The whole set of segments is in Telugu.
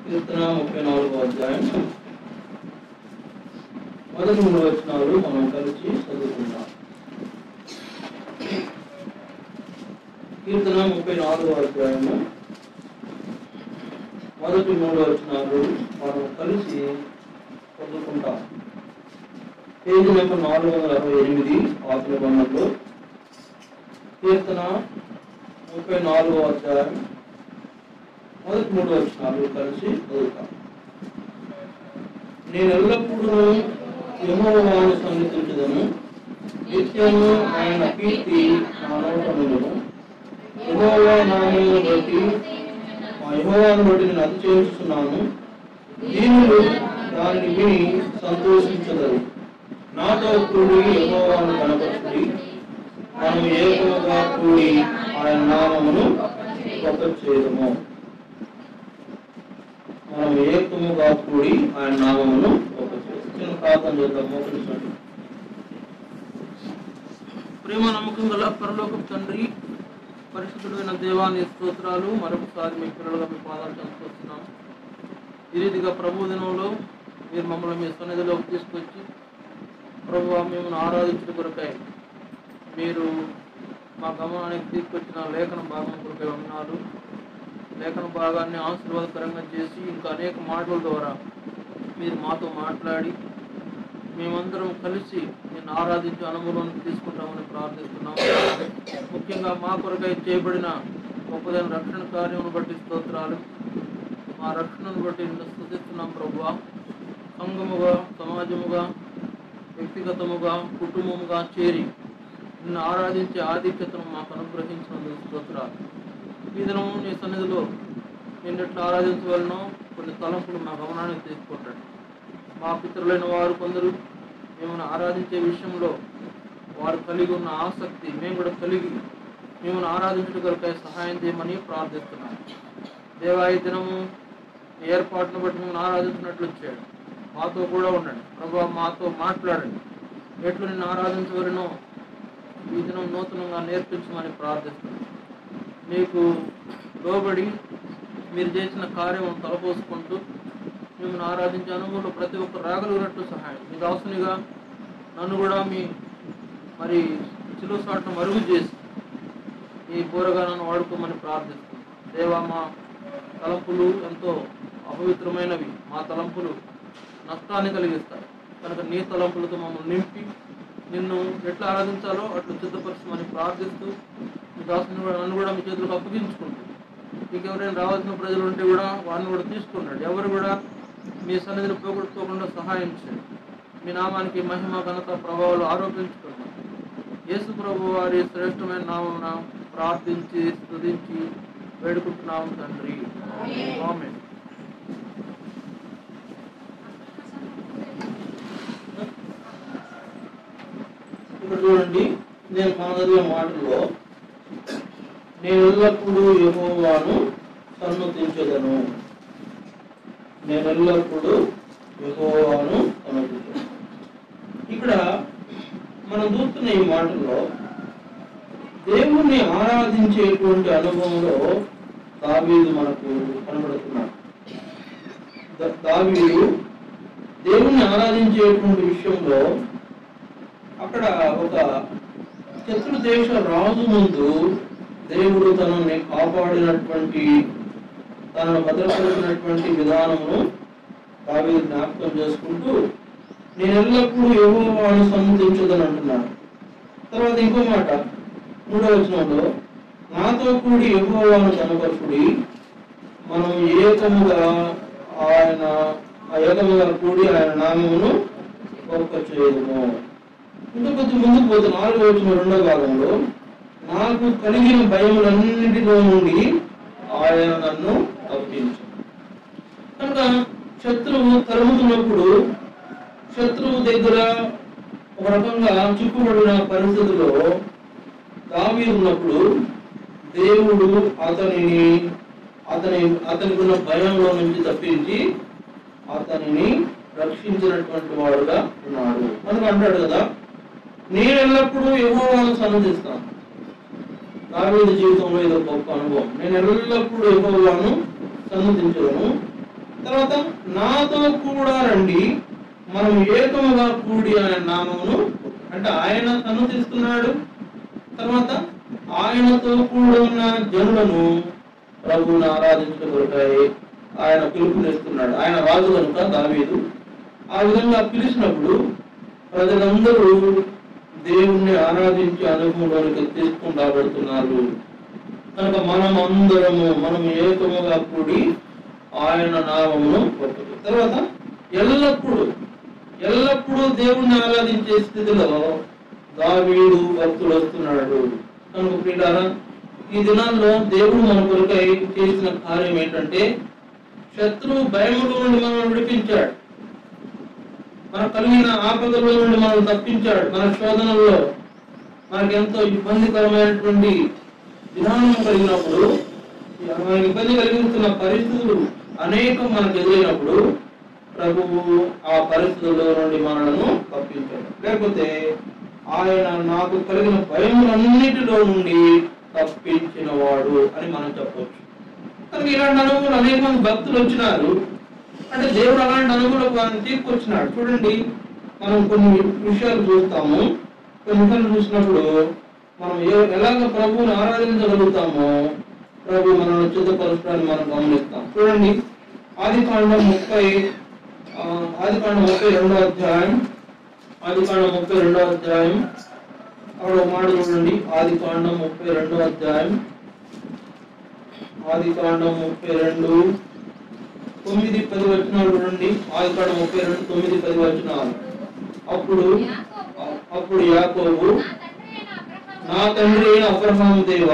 కీర్తన ముప్పై నాలుగో అధ్యాయం మొదటి మూడు వచనాలు మనం కలిసి చదువుకుందాం కీర్తన ముప్పై నాలుగో అధ్యాయము మొదటి మూడు వచనాలు మనం కలిసి చదువుకుంటాం పేజీ నెంబర్ నాలుగు వందల అరవై ఎనిమిది ఆత్మ బంధంలో కీర్తన ముప్పై నాలుగో అధ్యాయం మొదటి మూడు వచనాలు కలిసి చదువుతాం నేను ఎల్లప్పుడూ యెహోవాను సన్నిధించదను నిత్యము ఆయన కీర్తి నా నోట నుండును యెహోవా నామమును బట్టి మా యెహోవాను బట్టి నేను అతిచేస్తున్నాను దీనులు దానిని విని సంతోషించదరు నాతో కూడి యెహోవాను కనపరుచుడి మనం ఏకముగా కూడి ఆయన నామమును గొప్ప చేయదము మనం ఏకముగా కూడి ఆయన నామమును గొప్ప చేయదు చిన్న ప్రార్థన చేద్దాం మోకరించండి ప్రేమ నమ్మకం గల పరలోకం తండ్రి పరిశుద్ధుడైన దేవాన్ని స్తోత్రాలు మరొకసారి మీ పిల్లలుగా మీ పాదాలు చదువుతున్నాం ఈ రీతిగా ప్రభు దినంలో మీరు మమ్మల్ని మీ సన్నిధిలోకి తీసుకొచ్చి ప్రభు మిమ్మల్ని ఆరాధించిన కొరకై మీరు మా గమనానికి తీసుకొచ్చిన లేఖన భాగం కొరకై ఉన్నారు లేఖన భాగాన్ని ఆశీర్వాదకరంగా చేసి ఇంకా అనేక మాటల ద్వారా మీరు మాతో మాట్లాడి మేమందరం కలిసి నేను ఆరాధించే అనుభవం తీసుకుంటామని ప్రార్థిస్తున్నాం ముఖ్యంగా మా కొరకై చేయబడిన గొప్పదైన రక్షణ కార్యమును బట్టి స్తోత్రాలు మా రక్షణను బట్టి నిన్ను స్థుతిస్తున్నాం ప్రభువా సంఘముగా సమాజముగా వ్యక్తిగతముగా కుటుంబముగా చేరి నిన్ను ఆరాధించే ఆధిక్యతను మాకు అనుగ్రహించినందుకు స్తోత్రాలు ఈ దినం నీ సన్నిధిలో నేను ఎట్లా ఆరాధించవలనో కొన్ని తలంపులు మా గమనానికి తీసుకుంటాడు మా పితరులైన వారు కొందరు మిమ్మల్ని ఆరాధించే విషయంలో వారు కలిగి ఉన్న ఆసక్తి మేము కూడా కలిగి మిమ్మల్ని ఆరాధించడం కొరకై సహాయం చేయమని ప్రార్థిస్తున్నాను దేవా ఈ దినము ఈ ఏర్పాటును బట్టి మిమ్మల్ని ఆరాధించినట్లు వచ్చాడు మాతో కూడా ఉండండి ప్రభా మాతో మాట్లాడండి ఎట్లు నిన్ను ఆరాధించవలనో ఈ దినం నూతనంగా నేర్పించమని ప్రార్థిస్తున్నాను మీకు లోబడి మీరు చేసిన కార్యం తలపోసుకుంటూ మిమ్మల్ని ఆరాధించే అనుభవంలో ప్రతి ఒక్కరు రాగలిగినట్టు సహాయం మీ దాసునిగా నన్ను కూడా మీ మరి చిలువ సాటును మరుగు చేసి ఈ పూరగా నన్ను వాడుకోమని ప్రార్థిస్తున్నాను దేవా మా తలంపులు ఎంతో అపవిత్రమైనవి మా తలంపులు నష్టాన్ని కలిగిస్తాయి కనుక నీ తలంపులతో మమ్మల్ని నింపి నిన్ను ఎట్లా ఆరాధించాలో అట్లు సిద్ధపరచమని ప్రార్థిస్తూ మీ దాసుని కూడా నన్ను కూడా మీ చేతులకు అప్పగించుకుంటూ మీకు ఎవరైనా రావాల్సిన ప్రజలు ఉంటే కూడా వారిని కూడా తీసుకున్నాడు ఎవరు కూడా మీ సన్నిధిని పోగొట్టుకోకుండా సహాయం చేయండి మీ నామానికి మహిమ ఘనత ప్రభావాలు ఆరోపించుకున్నాం యేసు ప్రభు వారి శ్రేష్టమైన నామమున ప్రార్థించి స్తుతించి వేడుకుంటున్నాము తండ్రి ఆమేన్ ఇక్కడ చూడండి నేను మాదిరిగా మాటల్లో నేను ఎల్లప్పుడూ యెహోవాను సన్నుతించదను నేను ఎల్లప్పుడూ యెహోవాను సన్నుతించదను ఇక్కడ మనం చూస్తున్న ఈ మాటల్లో దేవుణ్ణి ఆరాధించేటువంటి అనుభవంలో దావీదు మనకు కనబడుతున్నాడు ద- దావీదు దేవుణ్ణి ఆరాధించేటువంటి విషయంలో అక్కడ ఒక శత్రు దేశ రాజు ముందు దేవుడు తనని కాపాడినటువంటి తనను భద్రపరిచినటువంటి విధానమును దావీదు జ్ఞాపకం చేసుకుంటూ నేను ఎల్లప్పుడూ యెహోవాను సన్నిధించదని అంటున్నాడు తర్వాత ఇంకో మాట మూడో వచనంలో నాతో కూడి యెహోవాను కనపరుచుడి మనం ఏకముగా ఆయన ఆ ఏకముగా కూడి ఆయన నామమును గొప్ప చేయదుము ఇంకా కొంచెం ముందుకు పోతే నాలుగో వచ్చిన రెండో భాగంలో నాకు కలిగిన భయములన్నిటిలో నుండి ఆయన నన్ను తప్పించు కనుక శత్రువు తరుముతున్నప్పుడు శత్రువు దగ్గర ఒక రకంగా చిక్కుబడిన పరిస్థితిలో దావి ఉన్నప్పుడు దేవుడు అతనిని అతని అతనికి ఉన్న భయంలో నుంచి తప్పించి అతనిని రక్షించినటువంటి వాడుగా ఉన్నాడు మనకు అంటాడు కదా నేను ఎల్లప్పుడూ యెహోవాను సన్నదిస్తాను దావీదు జీవితంలో ఇది ఒక గొప్ప అనుభవం నేను ఎల్లప్పుడూ యెహోవాను సన్నదించను తర్వాత నాతో కూడా రండి మనం ఏకముగా కూడి అనే నామమును అంటే ఆయన తను తీసుకున్నాడు తర్వాత ఆయనతో కూడా ఉన్న జనులను ప్రభువుని ఆరాధించడం కొరకై ఆయన పిలుపునిస్తున్నాడు ఆయన రాజు కనుక దావీదు ఆ విధంగా పిలిచినప్పుడు ప్రజలందరూ దేవుణ్ణి ఆరాధించి అనుభవంలోనికి తీసుకుని రాబడుతున్నారు కనుక మనం అందరము మనం ఏకముగా కూడి ఆయన నామమును ఒప్పుకో తర్వాత ఎల్లప్పుడూ ఎల్లప్పుడూ దేవుణ్ణి ఆరాధించే స్థితిలో దావీడు భక్తులు వస్తున్నాడు కనుక ప్రియులారా ఈ దినాల్లో దేవుడు మన కొరకై చేసిన కార్యం ఏంటంటే శత్రువు భయముల నుండి మనం విడిపించాడు మనకు కలిగిన ఆపదల నుండి మనం తప్పించాడు మన శోధనల్లో మనకు ఎంతో ఇబ్బందికరమైనటువంటి విధానం కలిగినప్పుడు ఆ ఇబ్బంది కలిగిస్తున్న పరిస్థితులు అనేకం మనకు ఎదురైనప్పుడు ప్రభువు ఆ పరిస్థితుల్లో నుండి మనలను తప్పించాడు లేకపోతే ఆయన నాకు కలిగిన భయములన్నిటిలో నుండి తప్పించిన వాడు అని మనం చెప్పవచ్చు కనుక ఇలాంటి అనుభవాలు అనేక మంది భక్తులు వచ్చినారు అంటే దేవుడు అలాంటి అనుభవాలకు వారిని తీసుకొచ్చినాడు చూడండి మనం కొన్ని విషయాలు చూస్తాము కొన్ని విషయాలు చూసినప్పుడు మనం ఏ- ఎలాగ ప్రభువుని ఆరాధించగలుగుతామో ప్రభు మనల్ని చిత్తపరచడాన్ని మనం గమనిస్తాం చూడండి ఆది కాండం ముప్పై ఆ, ఆది కాండం ముప్పై రెండో అధ్యాయం ఆది కాండం ముప్పై రెండో అధ్యాయం అక్కడ ఒక మాట చూడండి ఆది కాండం ముప్పై రెండో అధ్యాయం ఆది కాండం ముప్పై రెండు తొమ్మిది పది వచనాలు చూడండి ఆది కాండం ముప్పై రెండు తొమ్మిది పది వచనాలు అప్పుడు అప్పుడు యాకోబు నా తండ్రి అయిన అబ్రహాము దేవా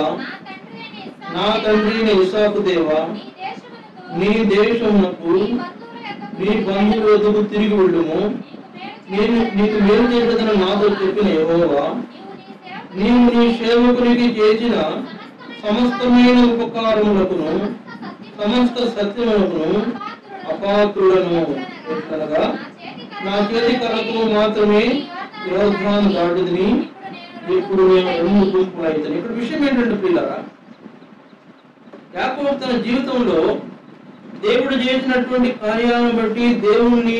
నా తండ్రి అయిన ఇసాకు దేవా నీ దేశమునకు నీ బంధువుల వద్దకు తిరిగి వెళ్ళుము నేను నీకు మేలు చేసేదని నాతో చెప్పిన యెహోవా నీవు నీ సేవకునికి చేసిన సమస్తమైన ఉపకారములకును సమస్త సత్యములకును అపాత్రులను ఎట్లనగా నా చేతి కర్రతో మాత్రమే యోధాను దాటిదిని ఇప్పుడు నేను రెండు గుంపులు అవుతాను ఇక్కడ విషయం ఏంటంటే పిల్లరా యాకోబు తన జీవితంలో దేవుడు చేసినటువంటి కార్యాలను బట్టి దేవుణ్ణి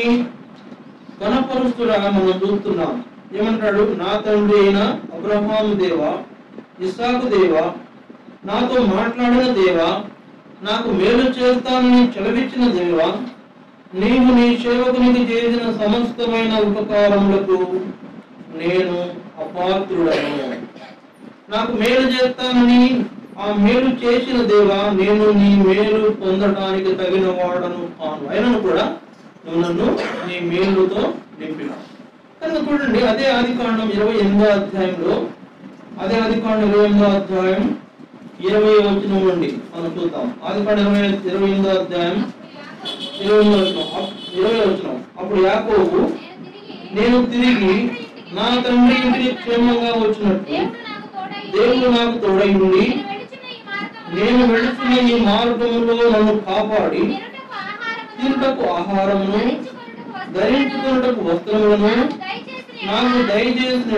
కనపరుస్తుడా మనం చూస్తున్నాం ఏమంటాడు నా తండ్రి అయిన అబ్రహాము దేవ ఇస్సాకు దేవ నాతో మాట్లాడిన దేవ నాకు మేలు చేస్తానని చెలవిచ్చిన దేవ నీవు నీ సేవకునికి చేసిన సమస్తమైన ఉపకారములకు నేను అపాత్రుడను నాకు మేలు చేస్తానని ఆ మేలు చేసిన దేవా నేను నీ మేలు పొందడానికి తగిన వాడను కాను అయినను కూడా నువ్వు నన్ను నీ మేలుతో నింపినావు కనుక చూడండి అదే ఆది కాండం ఇరవై ఎనిమిదో అధ్యాయంలో అదే ఆది కాండం ఇరవై ఎనిమిదో అధ్యాయం ఇరవై వచ్చిన నుండి మనం చూద్దాం ఆది కాండం ఇరవై ఇరవై ఎనిమిదో అధ్యాయం ఇరవై ఎనిమిదో వచనం అప్- ఇరవై వచ్చిన అప్పుడు యాకోబు నేను తిరిగి నా తండ్రి ఇంటికి క్షేమంగా వచ్చినట్టు దేవుడు నాకు తోడై ఉండి నేను వెళుతున్న ఈ మార్గములో నన్ను కాపాడి తిరుటకు ఆహారమును ధరించుకున్నటకు వస్త్రములను నాకు దయచేసిన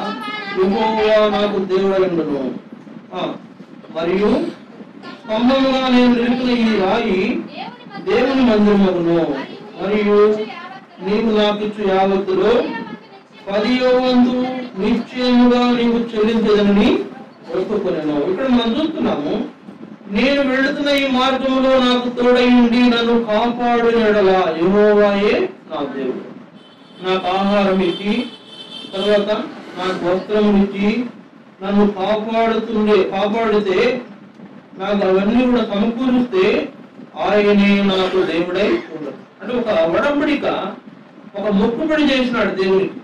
యెహోవా నాకు దేవుడైండును ఆ, మరియు స్తంభముగా నేను నిలిపిన ఈ రాయి దేవుని మందిరమును మరియు నీవు నాకు ఇచ్చు యావత్తులో పదియో వంతు నిశ్చయముగా నీవు చెల్లించదనని ఒప్పుకొనెను ఇక్కడ మనం చూస్తున్నాము నేను వెళుతున్న ఈ మార్గంలో నాకు తోడై ఉండి నన్ను కాపాడిన ఎడల యెహోవాయే నా దేవుడు నాకు ఆహారం ఇచ్చి తర్వాత నాకు వస్త్రం ఇచ్చి నన్ను కాపాడుతుండే కాపాడితే నాకు అవన్నీ కూడా సమకూరిస్తే ఆయనే నాకు దేవుడై ఉండదు అంటే ఒక వడంబడిక ఒక మొక్కుబడి చేసినాడు దేవునికి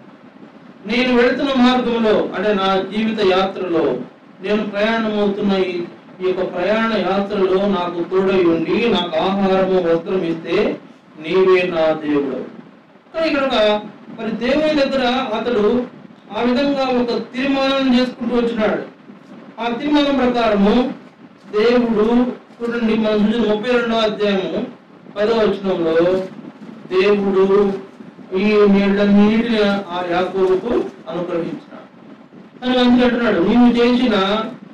నేను వెళుతున్న మార్గంలో అంటే నా జీవిత యాత్రలో నేను ప్రయాణం అవుతున్న ఈ ఈ యొక్క ప్రయాణ యాత్రలో నాకు తోడై ఉండి నాకు ఆహారము వస్త్రం ఇస్తే నీవే నా దేవుడు కానీ ఇక్కడ ఒక మరి దేవుని దగ్గర అతడు ఆ విధంగా ఒక తీర్మానం చేసుకుంటూ వచ్చినాడు ఆ తీర్మానం ప్రకారము దేవుడు చూడండి మనం చూసిన ముప్పై రెండో అధ్యాయము పదో వచనంలో దేవుడు ఈ నీళ్ళన్నిటిని ఆ యాకోబుకు అనుగ్రహించినాడు అని అందుకే అంటున్నాడు నీవు చేసిన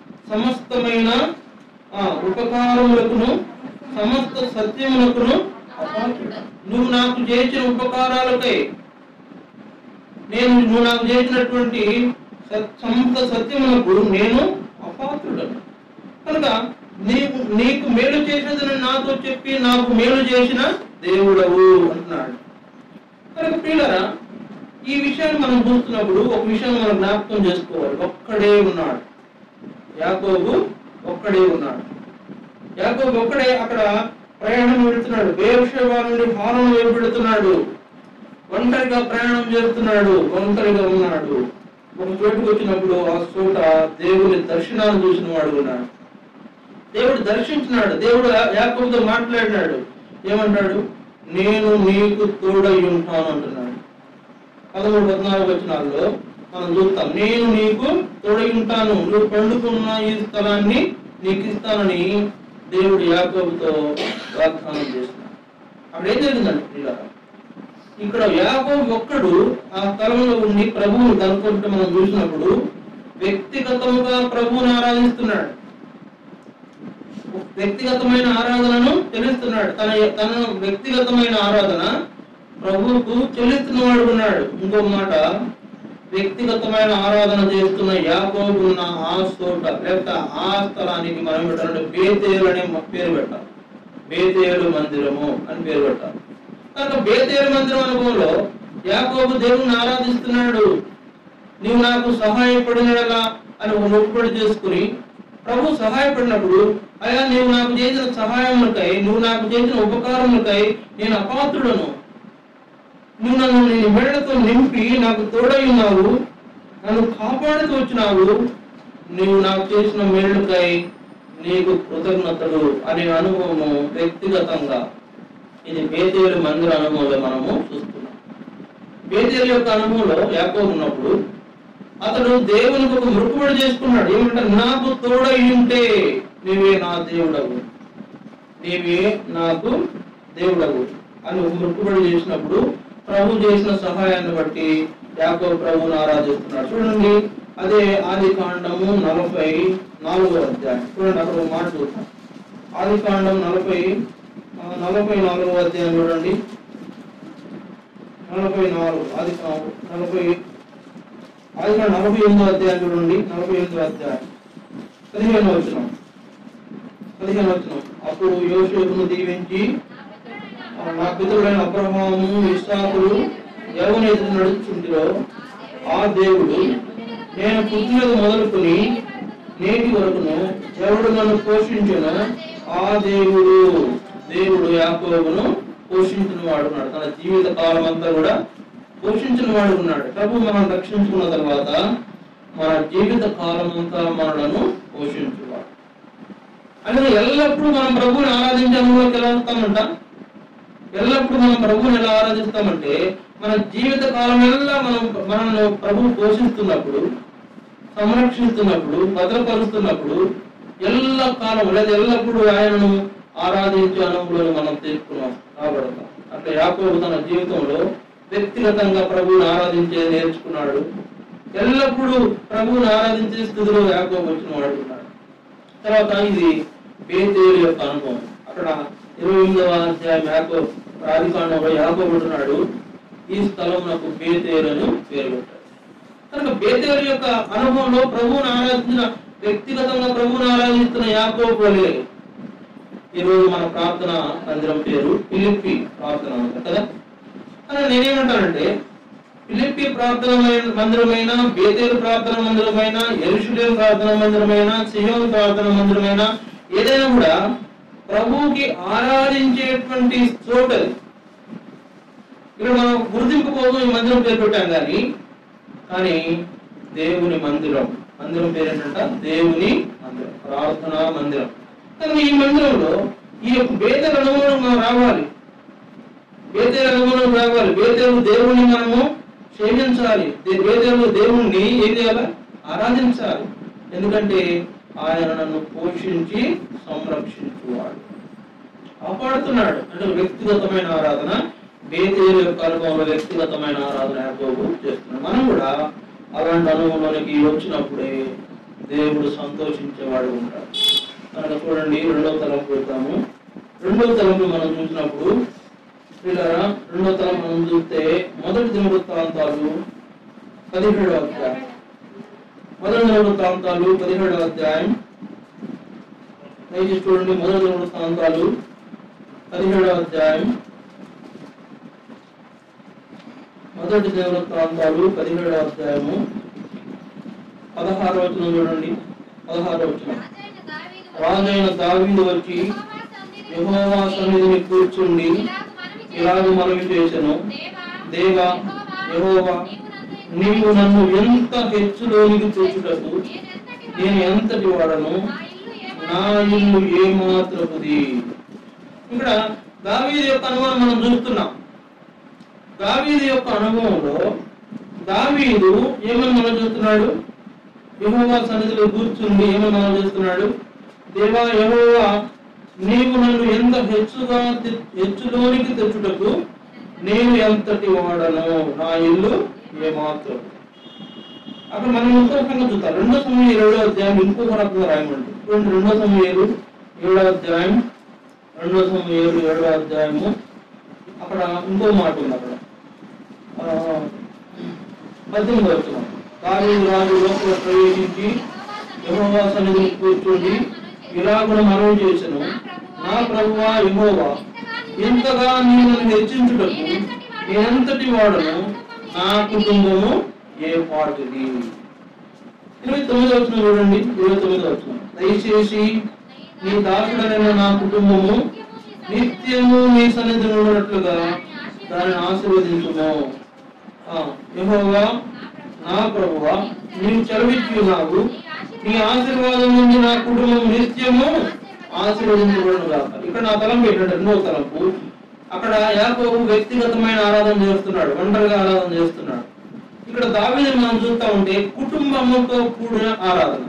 సమస్తమైన ఆ ఉపకారములకును సమస్త సత్యములకును అపాత్రుడా నువ్వు నాకు చేసిన ఉపకారాలకై నేను నువ్వు నాకు చేసినటువంటి సత్- సమస్త సత్యములకు నేను అపాత్రుడను కనుక నీకు నీకు మేలు చేసేదని నాతో చెప్పి నాకు మేలు చేసిన దేవుడవు అంటున్నాడు కనుక ప్రియులరా ఈ విషయాన్ని మనం చూస్తున్నప్పుడు ఒక విషయాన్ని మనం జ్ఞాపకం చేసుకోవాలి ఒక్కడే ఉన్నాడు యాకోబు ఒక్కడే ఉన్నాడు యాకోబు ఒక్కడే అక్కడ ప్రయాణం వెళుతున్నాడు బేర్షేబా నుండి హారం వైపు వెళుతున్నాడు ఒంటరిగా ప్రయాణం చేస్తున్నాడు ఒంటరిగా ఉన్నాడు ఒక చోటుకు వచ్చినప్పుడు ఆ చోట దేవుని దర్శనాన్ని చూసిన వాడు ఉన్నాడు దేవుడు దర్శించినాడు దేవుడు యా- యాకోబుతో మాట్లాడినాడు ఏమంటాడు నేను నీకు తోడై ఉంటాను అంటున్నాడు పదమూడు పద్నాలుగు వచనాల్లో మనం చూస్తాం నేను నీకు తోడై ఉంటాను నువ్వు పండుకున్న ఈ స్థలాన్ని నీకు ఇస్తానని దేవుడు యాకోబుతో వాగ్దానం చేస్తున్నాడు అప్పుడు ఏం జరిగిందండి ప్రియులారా? ఇక్కడ యాకోబు ఒక్కడు ఆ స్థలంలో ఉండి ప్రభువుని కనుక్కుంటే మనం చూసినప్పుడు వ్యక్తిగతముగా ప్రభువుని ఆరాధిస్తున్నాడు వ్యక్తిగతమైన ఆరాధనను చెల్లిస్తున్నాడు తన తన వ్యక్తిగతమైన ఆరాధన ప్రభువుకు చెల్లిస్తున్నవాడు ఉన్నాడు ఇంకో మాట వ్యక్తిగతమైన ఆరాధన చేస్తున్న యాకోబు ఉన్న ఆ చోట లేక ఆ స్థలానికి మనం పెట్టాలంటే బేతేలు అనే మ- పేరు పెట్టాలి బేతేలు మందిరము అని పేరు పెట్టాలి కనుక బేతేలు మందిరం అనుభవంలో యాకోబు దేవుణ్ణి ఆరాధిస్తున్నాడు నీవు నాకు సహాయపడినలా అని ఒక మొక్కుబడి చేసుకుని ప్రభు సహాయపడినప్పుడు అయ్యా నీవు నాకు చేసిన సహాయములకై నువ్వు నాకు చేసిన ఉపకారములకై నేను అపాత్రుడను నువ్వు నన్ను నీ మేడతో నింపి నాకు తోడై ఉన్నావు నన్ను కాపాడుతూ వచ్చినావు నీవు నాకు చేసిన మేలుకై నీకు కృతజ్ఞతలు అనే అనుభవము వ్యక్తిగతంగా ఇది బేతేలు మందిర అనుభవంలో మనము చూస్తున్నాం బేతేలు యొక్క అనుభవంలో యాకోబు ఉన్నప్పుడు అతడు దేవునికి ఒక మృక్కుబడి చేసుకున్నాడు ఏమంటారు నాకు తోడై ఉంటే నీవే నా దేవుడవు నీవే నాకు దేవుడవు అని ఒక మృక్కుబడి చేసినప్పుడు ప్రభు చేసిన సహాయాన్ని బట్టి యాకో ప్రభువును ఆరాధిస్తున్నాడు చూడండి అదే ఆది కాండము నలభై నాలుగో అధ్యాయం చూడండి అక్కడ ఒక మాట చూద్దాం ఆది కాండం నలభై ఆ, నలభై నాలుగో అధ్యాయం చూడండి నలభై నాలుగు ఆది కా- నలభై ఆది కాండం నలభై ఎనిమిదో అధ్యాయం చూడండి నలభై ఎనిమిదో అధ్యాయం పదిహేను వచ్చిన పదిహేను వచ్చిన అప్పుడు యోసేపును దీవించి నా పితరుడైన అబ్రహాము ఇస్సాకులు ఎవరైతే నడుచుంటిరో ఆ దేవుడు నేను పుట్టినది మొదలుకొని నేటి వరకును ఎవడు నన్ను పోషించును ఆ దేవుడు దేవుడు యాకోబును పోషించిన వాడు ఉన్నాడు తన జీవిత కాలం అంతా కూడా పోషించిన వాడు ఉన్నాడు ప్రభు మనం రక్షించుకున్న తర్వాత మన జీవిత కాలం అంతా మనలను పోషించువాడు అందులో ఎల్లప్పుడూ మనం ప్రభువుని ఆరాధించడంలోకి ఎలా వస్తామంట ఎల్లప్పుడూ మనం ప్రభువుని ఎలా ఆరాధిస్తామంటే మన జీవిత కాలం ఎల్లా మనం మనల్ని ప్రభువు పోషిస్తున్నప్పుడు సంరక్షిస్తున్నప్పుడు భద్రపరుస్తున్నప్పుడు ఎల్ల కాలం లేదా ఎల్లప్పుడూ ఆయనను ఆరాధించే అనుభవంలో మనం తీసుకున్నాం కాబడతాం అట్లా యాకోబు తన జీవితంలో వ్యక్తిగతంగా ప్రభువుని ఆరాధించే నేర్చుకున్నాడు ఎల్లప్పుడూ ప్రభువుని ఆరాధించే స్థితిలో యాకోబు వచ్చిన వాడు ఉన్నాడు తర్వాత ఇది బేతేలు యొక్క అనుభవం అక్కడ ఇరవై ఎనిమిదవ అధ్యాయం యాకో ఆదికాండంలో యాకోబుతున్నాడు ఈ స్థలం నాకు బేతేలు అని పేరు పెట్టాడు కనుక బేతేలు యొక్క అనుభవంలో ప్రభువుని ఆరాధించిన వ్యక్తిగతంగా ప్రభువుని ఆరాధిస్తున్న యాకోబు వలె ఈరోజు మన ప్రార్థన మందిరం పేరు ఫిలిప్పి ప్రార్థన మందిరం కదా కానీ నేనేమంటానంటే ఫిలిప్పి ప్రార్థన మై- మందిరమైన బేతేలు ప్రార్థన మందిరమైన ఎరుషులేం ప్రార్థన మందిరమైన సియోన్ ప్రార్థన మందిరమైన ఏదైనా కూడా ప్రభువుకి ఆరాధించేటువంటి చోటు అది ఇక్కడ మనం గుర్తింపు కోసం ఈ మందిరం పేరు పెట్టాం కానీ కానీ దేవుని మందిరం మందిరం పేరు ఏంటంట దేవుని మందిరం ప్రార్థనా మందిరం కానీ ఈ మందిరంలో ఈ యొక్క బేతల అనుభవం మనం రావాలి బేతేలు అనుభవం రావాలి బేతేలు దేవుని మనము సేవించాలి దే- బేతేలు దేవుణ్ణి ఏం చేయాలి ఆరాధించాలి ఎందుకంటే ఆయన నన్ను పోషించి సంరక్షించువాడు కాపాడుతున్నాడు అంటే వ్యక్తిగతమైన ఆరాధన బేతేలు యొక్క అనుభవంలో వ్యక్తిగతమైన ఆరాధన యాకోబు చేస్తున్నాడు మనం కూడా అలాంటి అనుభవంలోనికి వచ్చినప్పుడే దేవుడు సంతోషించేవాడు ఉంటాడు కనుక చూడండి రెండవ తలంపు వెళ్తాము రెండవ తలంపు మనం చూసినప్పుడు పిల్లరా రెండో తరం మనం చూస్తే మొదటి దినవృత్తాంతాలు పదిహేడవ అధ్యాయం మొదటి దినవృత్తాంతాలు పదిహేడవ అధ్యాయం దయచేసి చూడండి మొదటి దినవృత్తాంతాలు పదిహేడవ అధ్యాయం మొదటి దినవృత్తాంతాలు పదిహేడవ అధ్యాయము పదహారవ వచనం చూడండి పదహారవ వచనం రాజైన దావీదు వచ్చి యెహోవా సన్నిధిని కూర్చుండి ఇలాగ మనవి చేసెను దేవా యెహోవా నీవు నన్ను ఎంత హెచ్చులోనికి చూచుటకు నేను ఎంతటి వాడను నా ఇల్లు ఏమాత్రపుది ఇక్కడ దావీదు యొక్క అనుభవం మనం చూస్తున్నాం దావీదు యొక్క అనుభవంలో దావీదు ఏమని మనం చూస్తున్నాడు యెహోవా సన్నిధిలో కూర్చుండి ఏమని మనం చేస్తున్నాడు దేవా యెహోవా నీవు నన్ను ఎంత హెచ్చుగా తె- హెచ్చులోనికి తెచ్చుటకు నేను ఎంతటి వాడను నా ఇల్లు ఏమాత్రం అక్కడ మనం ఇంకో రకంగా చూద్దాం రెండో సమయం ఏడో అధ్యాయం ఇంకొక రకంగా రాయమండి చూడండి రెండో సమయాలు ఏడో అధ్యాయం రెండో సమయాలు ఏడో అధ్యాయము అక్కడ ఇంకో మాట ఉంది అక్కడ ఆ, పద్దెనిమిది వచ్చిన దావీదు రాజు లోపల ప్రవేశించి యెహోవా సన్నిధిని కూర్చొని ఇలాగున మనవి చేసెను నా ప్రభువా యెహోవా ఇంతగా నీవు నన్ను హెచ్చించుటకు ఎంతటి వాడను నా కుటుంబము ఏ పాటిది ఇరవై తొమ్మిది వచ్చిన చూడండి ఇరవై తొమ్మిది వచ్చిన దయచేసి నీ దాసుడైన నా కుటుంబము నిత్యము నీ సన్నిధిని ఉన్నట్లుగా దానిని ఆశీర్వదించుము ఆ, యెహోవా నా ప్రభువా నీవు చెలవిచ్చి ఉన్నావు నీ ఆశీర్వాదం నుండి నా కుటుంబం నిత్యము ఆశీర్వదించబడును గాక ఇక్కడ నా తలంపు ఏంటంటే రెండో తలంపు అక్కడ యాకోబు వ్యక్తిగతమైన ఆరాధన చేస్తున్నాడు ఒంటరిగా ఆరాధన చేస్తున్నాడు ఇక్కడ దావీదుని మనం చూస్తా ఉంటే కుటుంబంతో కూడిన ఆరాధన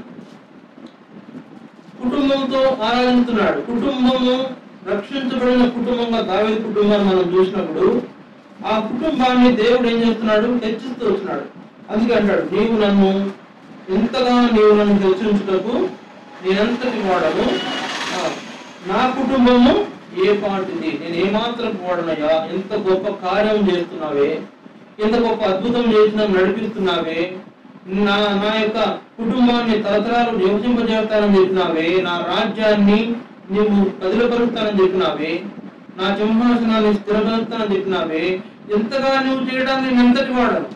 కుటుంబంతో ఆరాధిస్తున్నాడు కుటుంబము రక్షించబడిన కుటుంబంగా దావీదు కుటుంబాన్ని మనం చూసినప్పుడు ఆ కుటుంబాన్ని దేవుడు ఏం చేస్తున్నాడు హెచ్చిస్తూ వచ్చినాడు అందుకే అంటాడు నీవు నన్ను ఎంతగా నీవు నన్ను హెచ్చించుటకు నేనెంతటి వాడను ఆ, నా కుటుంబము ఏ పాటిది నేను ఏమాత్రం వాడనయ్యా ఎంత గొప్ప కార్యం చేస్తున్నావే ఎంత గొప్ప అద్భుతం చేసిన నడిపిస్తున్నావే నా నా యొక్క కుటుంబాన్ని తరతరాలు నివసింపజేస్తానని చెప్పినావే నా రాజ్యాన్ని నీవు పదిలపరుస్తానని చెప్పినావే నా సింహాసనాన్ని స్థిరపరుస్తానని చెప్పినావే ఎంతగా నువ్వు చేయడానికి నేను ఎంతటి వాడను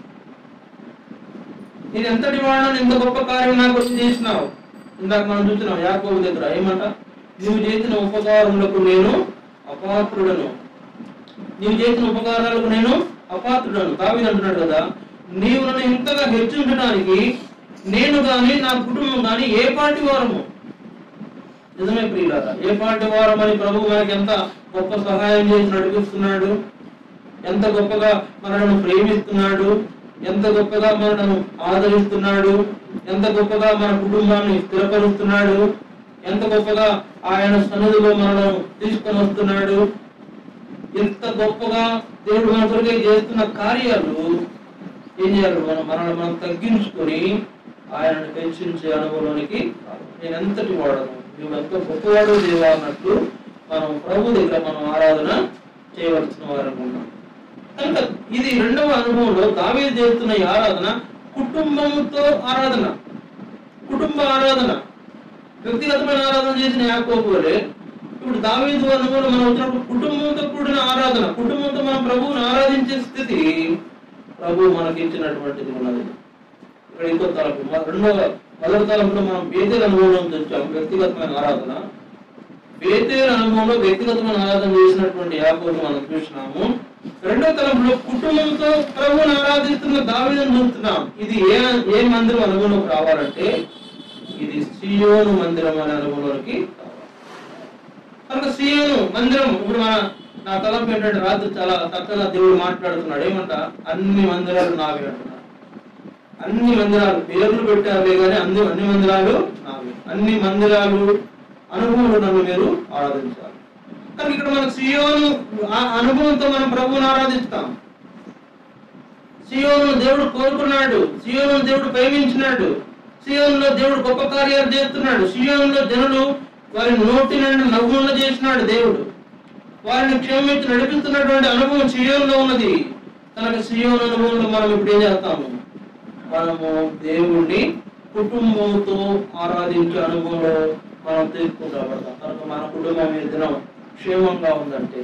నేను ఎంతటి వాడను ఎంత గొప్ప కార్యం నాకు వచ్చి చేసినావు ఇందాక మనం చూస్తున్నాం యాకోబు దగ్గర ఏమంట నువ్వు చేసిన ఉపకారములకు నేను అపాత్రుడను నీవు చేసిన ఉపకారాలకు నేను అపాత్రుడను దావీదు అంటున్నాడు కదా నీవు నన్ను ఇంతగా హెచ్చించడానికి నేను గాని నా కుటుంబం గాని ఏ పార్టీ వారము నిజమే ప్రియులారా ఏ పార్టీ వారం అని ప్రభు మనకి ఎంత గొప్ప సహాయం చేసి నడిపిస్తున్నాడు ఎంత గొప్పగా మనలను ప్రేమిస్తున్నాడు ఎంత గొప్పగా మనలను ఆదరిస్తున్నాడు ఎంత గొప్పగా మన కుటుంబాన్ని స్థిరపరుస్తున్నాడు ఎంత గొప్పగా ఆయన సన్నిధిలో మనలను తీసుకొని వస్తున్నాడు ఎంత గొప్పగా దేవుడు మన కొరకే చేస్తున్న కార్యాలు ఏం చేయాలి మనం మనల్ని మనం తగ్గించుకొని ఆయనను హెచ్చించే అనుభవంలోనికి రావాలి. నేను ఎంతటి వాడను నువ్వు ఎంత గొప్పవాడు దేవా అన్నట్లు మనం ప్రభు దగ్గర మనం ఆరాధన చేయవలసిన వారు ఉన్నాం కనుక ఇది రెండవ అనుభవంలో దావీదు చేస్తున్న ఈ ఆరాధన కుటుంబంతో ఆరాధన కుటుంబ ఆరాధన వ్యక్తిగతమైన ఆరాధన చేసిన యాకోబు వలె ఇప్పుడు దావీదు అనుభవం మనం వచ్చినప్పుడు కుటుంబంతో కూడిన ఆరాధన కుటుంబంతో మనం ప్రభువుని ఆరాధించే స్థితి ప్రభు మనకి ఇచ్చినటువంటిది ఉన్నది ఇక్కడ ఇంకో తలంపు మ- రెండవ మొదటి తలంపులో మనం బేతేల అనుభవం తెచ్చాం వ్యక్తిగతమైన ఆరాధన బేతేల అనుభవంలో వ్యక్తిగతమైన ఆరాధన చేసినటువంటి యాకోబు మనం చూసినాము రెండో తలంపులో కుటుంబంతో ప్రభువుని ఆరాధిస్తున్న దావీదును చూస్తున్నాం ఇది ఏ ఏ మందిరం అనుభవంలోకి రావాలంటే ఇది సియోను మందిరం అనే అనుభవంలోకి రావాలి కనుక సియోను మందిరం ఇప్పుడు మన నా తలంపు ఏంటంటే రాత్రి చాలా చక్కగా దేవుడు మాట్లాడుతున్నాడు ఏమంట అన్ని మందిరాలు నావే అంటున్నాడు అన్ని మందిరాలు పేర్లు పెట్టారులే కానీ అన్ని అన్ని మందిరాలు నావే అన్ని మందిరాలు అనుభవంలో నన్ను మీరు ఆరాధించాలి కానీ ఇక్కడ మనకు సియోను ఆ అనుభవంతో మనం ప్రభువుని ఆరాధిస్తాం సియోను దేవుడు కోరుకున్నాడు సియోను దేవుడు ప్రేమించినాడు సియోనులో దేవుడు గొప్ప కార్యాలు చేస్తున్నాడు సియోనులో జనులు వారి నోటి నుండి నవ్వుల చేసినాడు దేవుడు వారిని క్షమించి నడిపిస్తున్నటువంటి అనుభవం సియోన్లో ఉన్నది కనుక సియోన్ అనుభవంలో మనం ఇప్పుడు ఏం చేస్తాము మనము దేవుణ్ణి కుటుంబంతో ఆరాధించే అనుభవంలో మనం తీసుకుంటాబడతాం కనుక మన కుటుంబం ఈ దినం క్షేమంగా ఉందంటే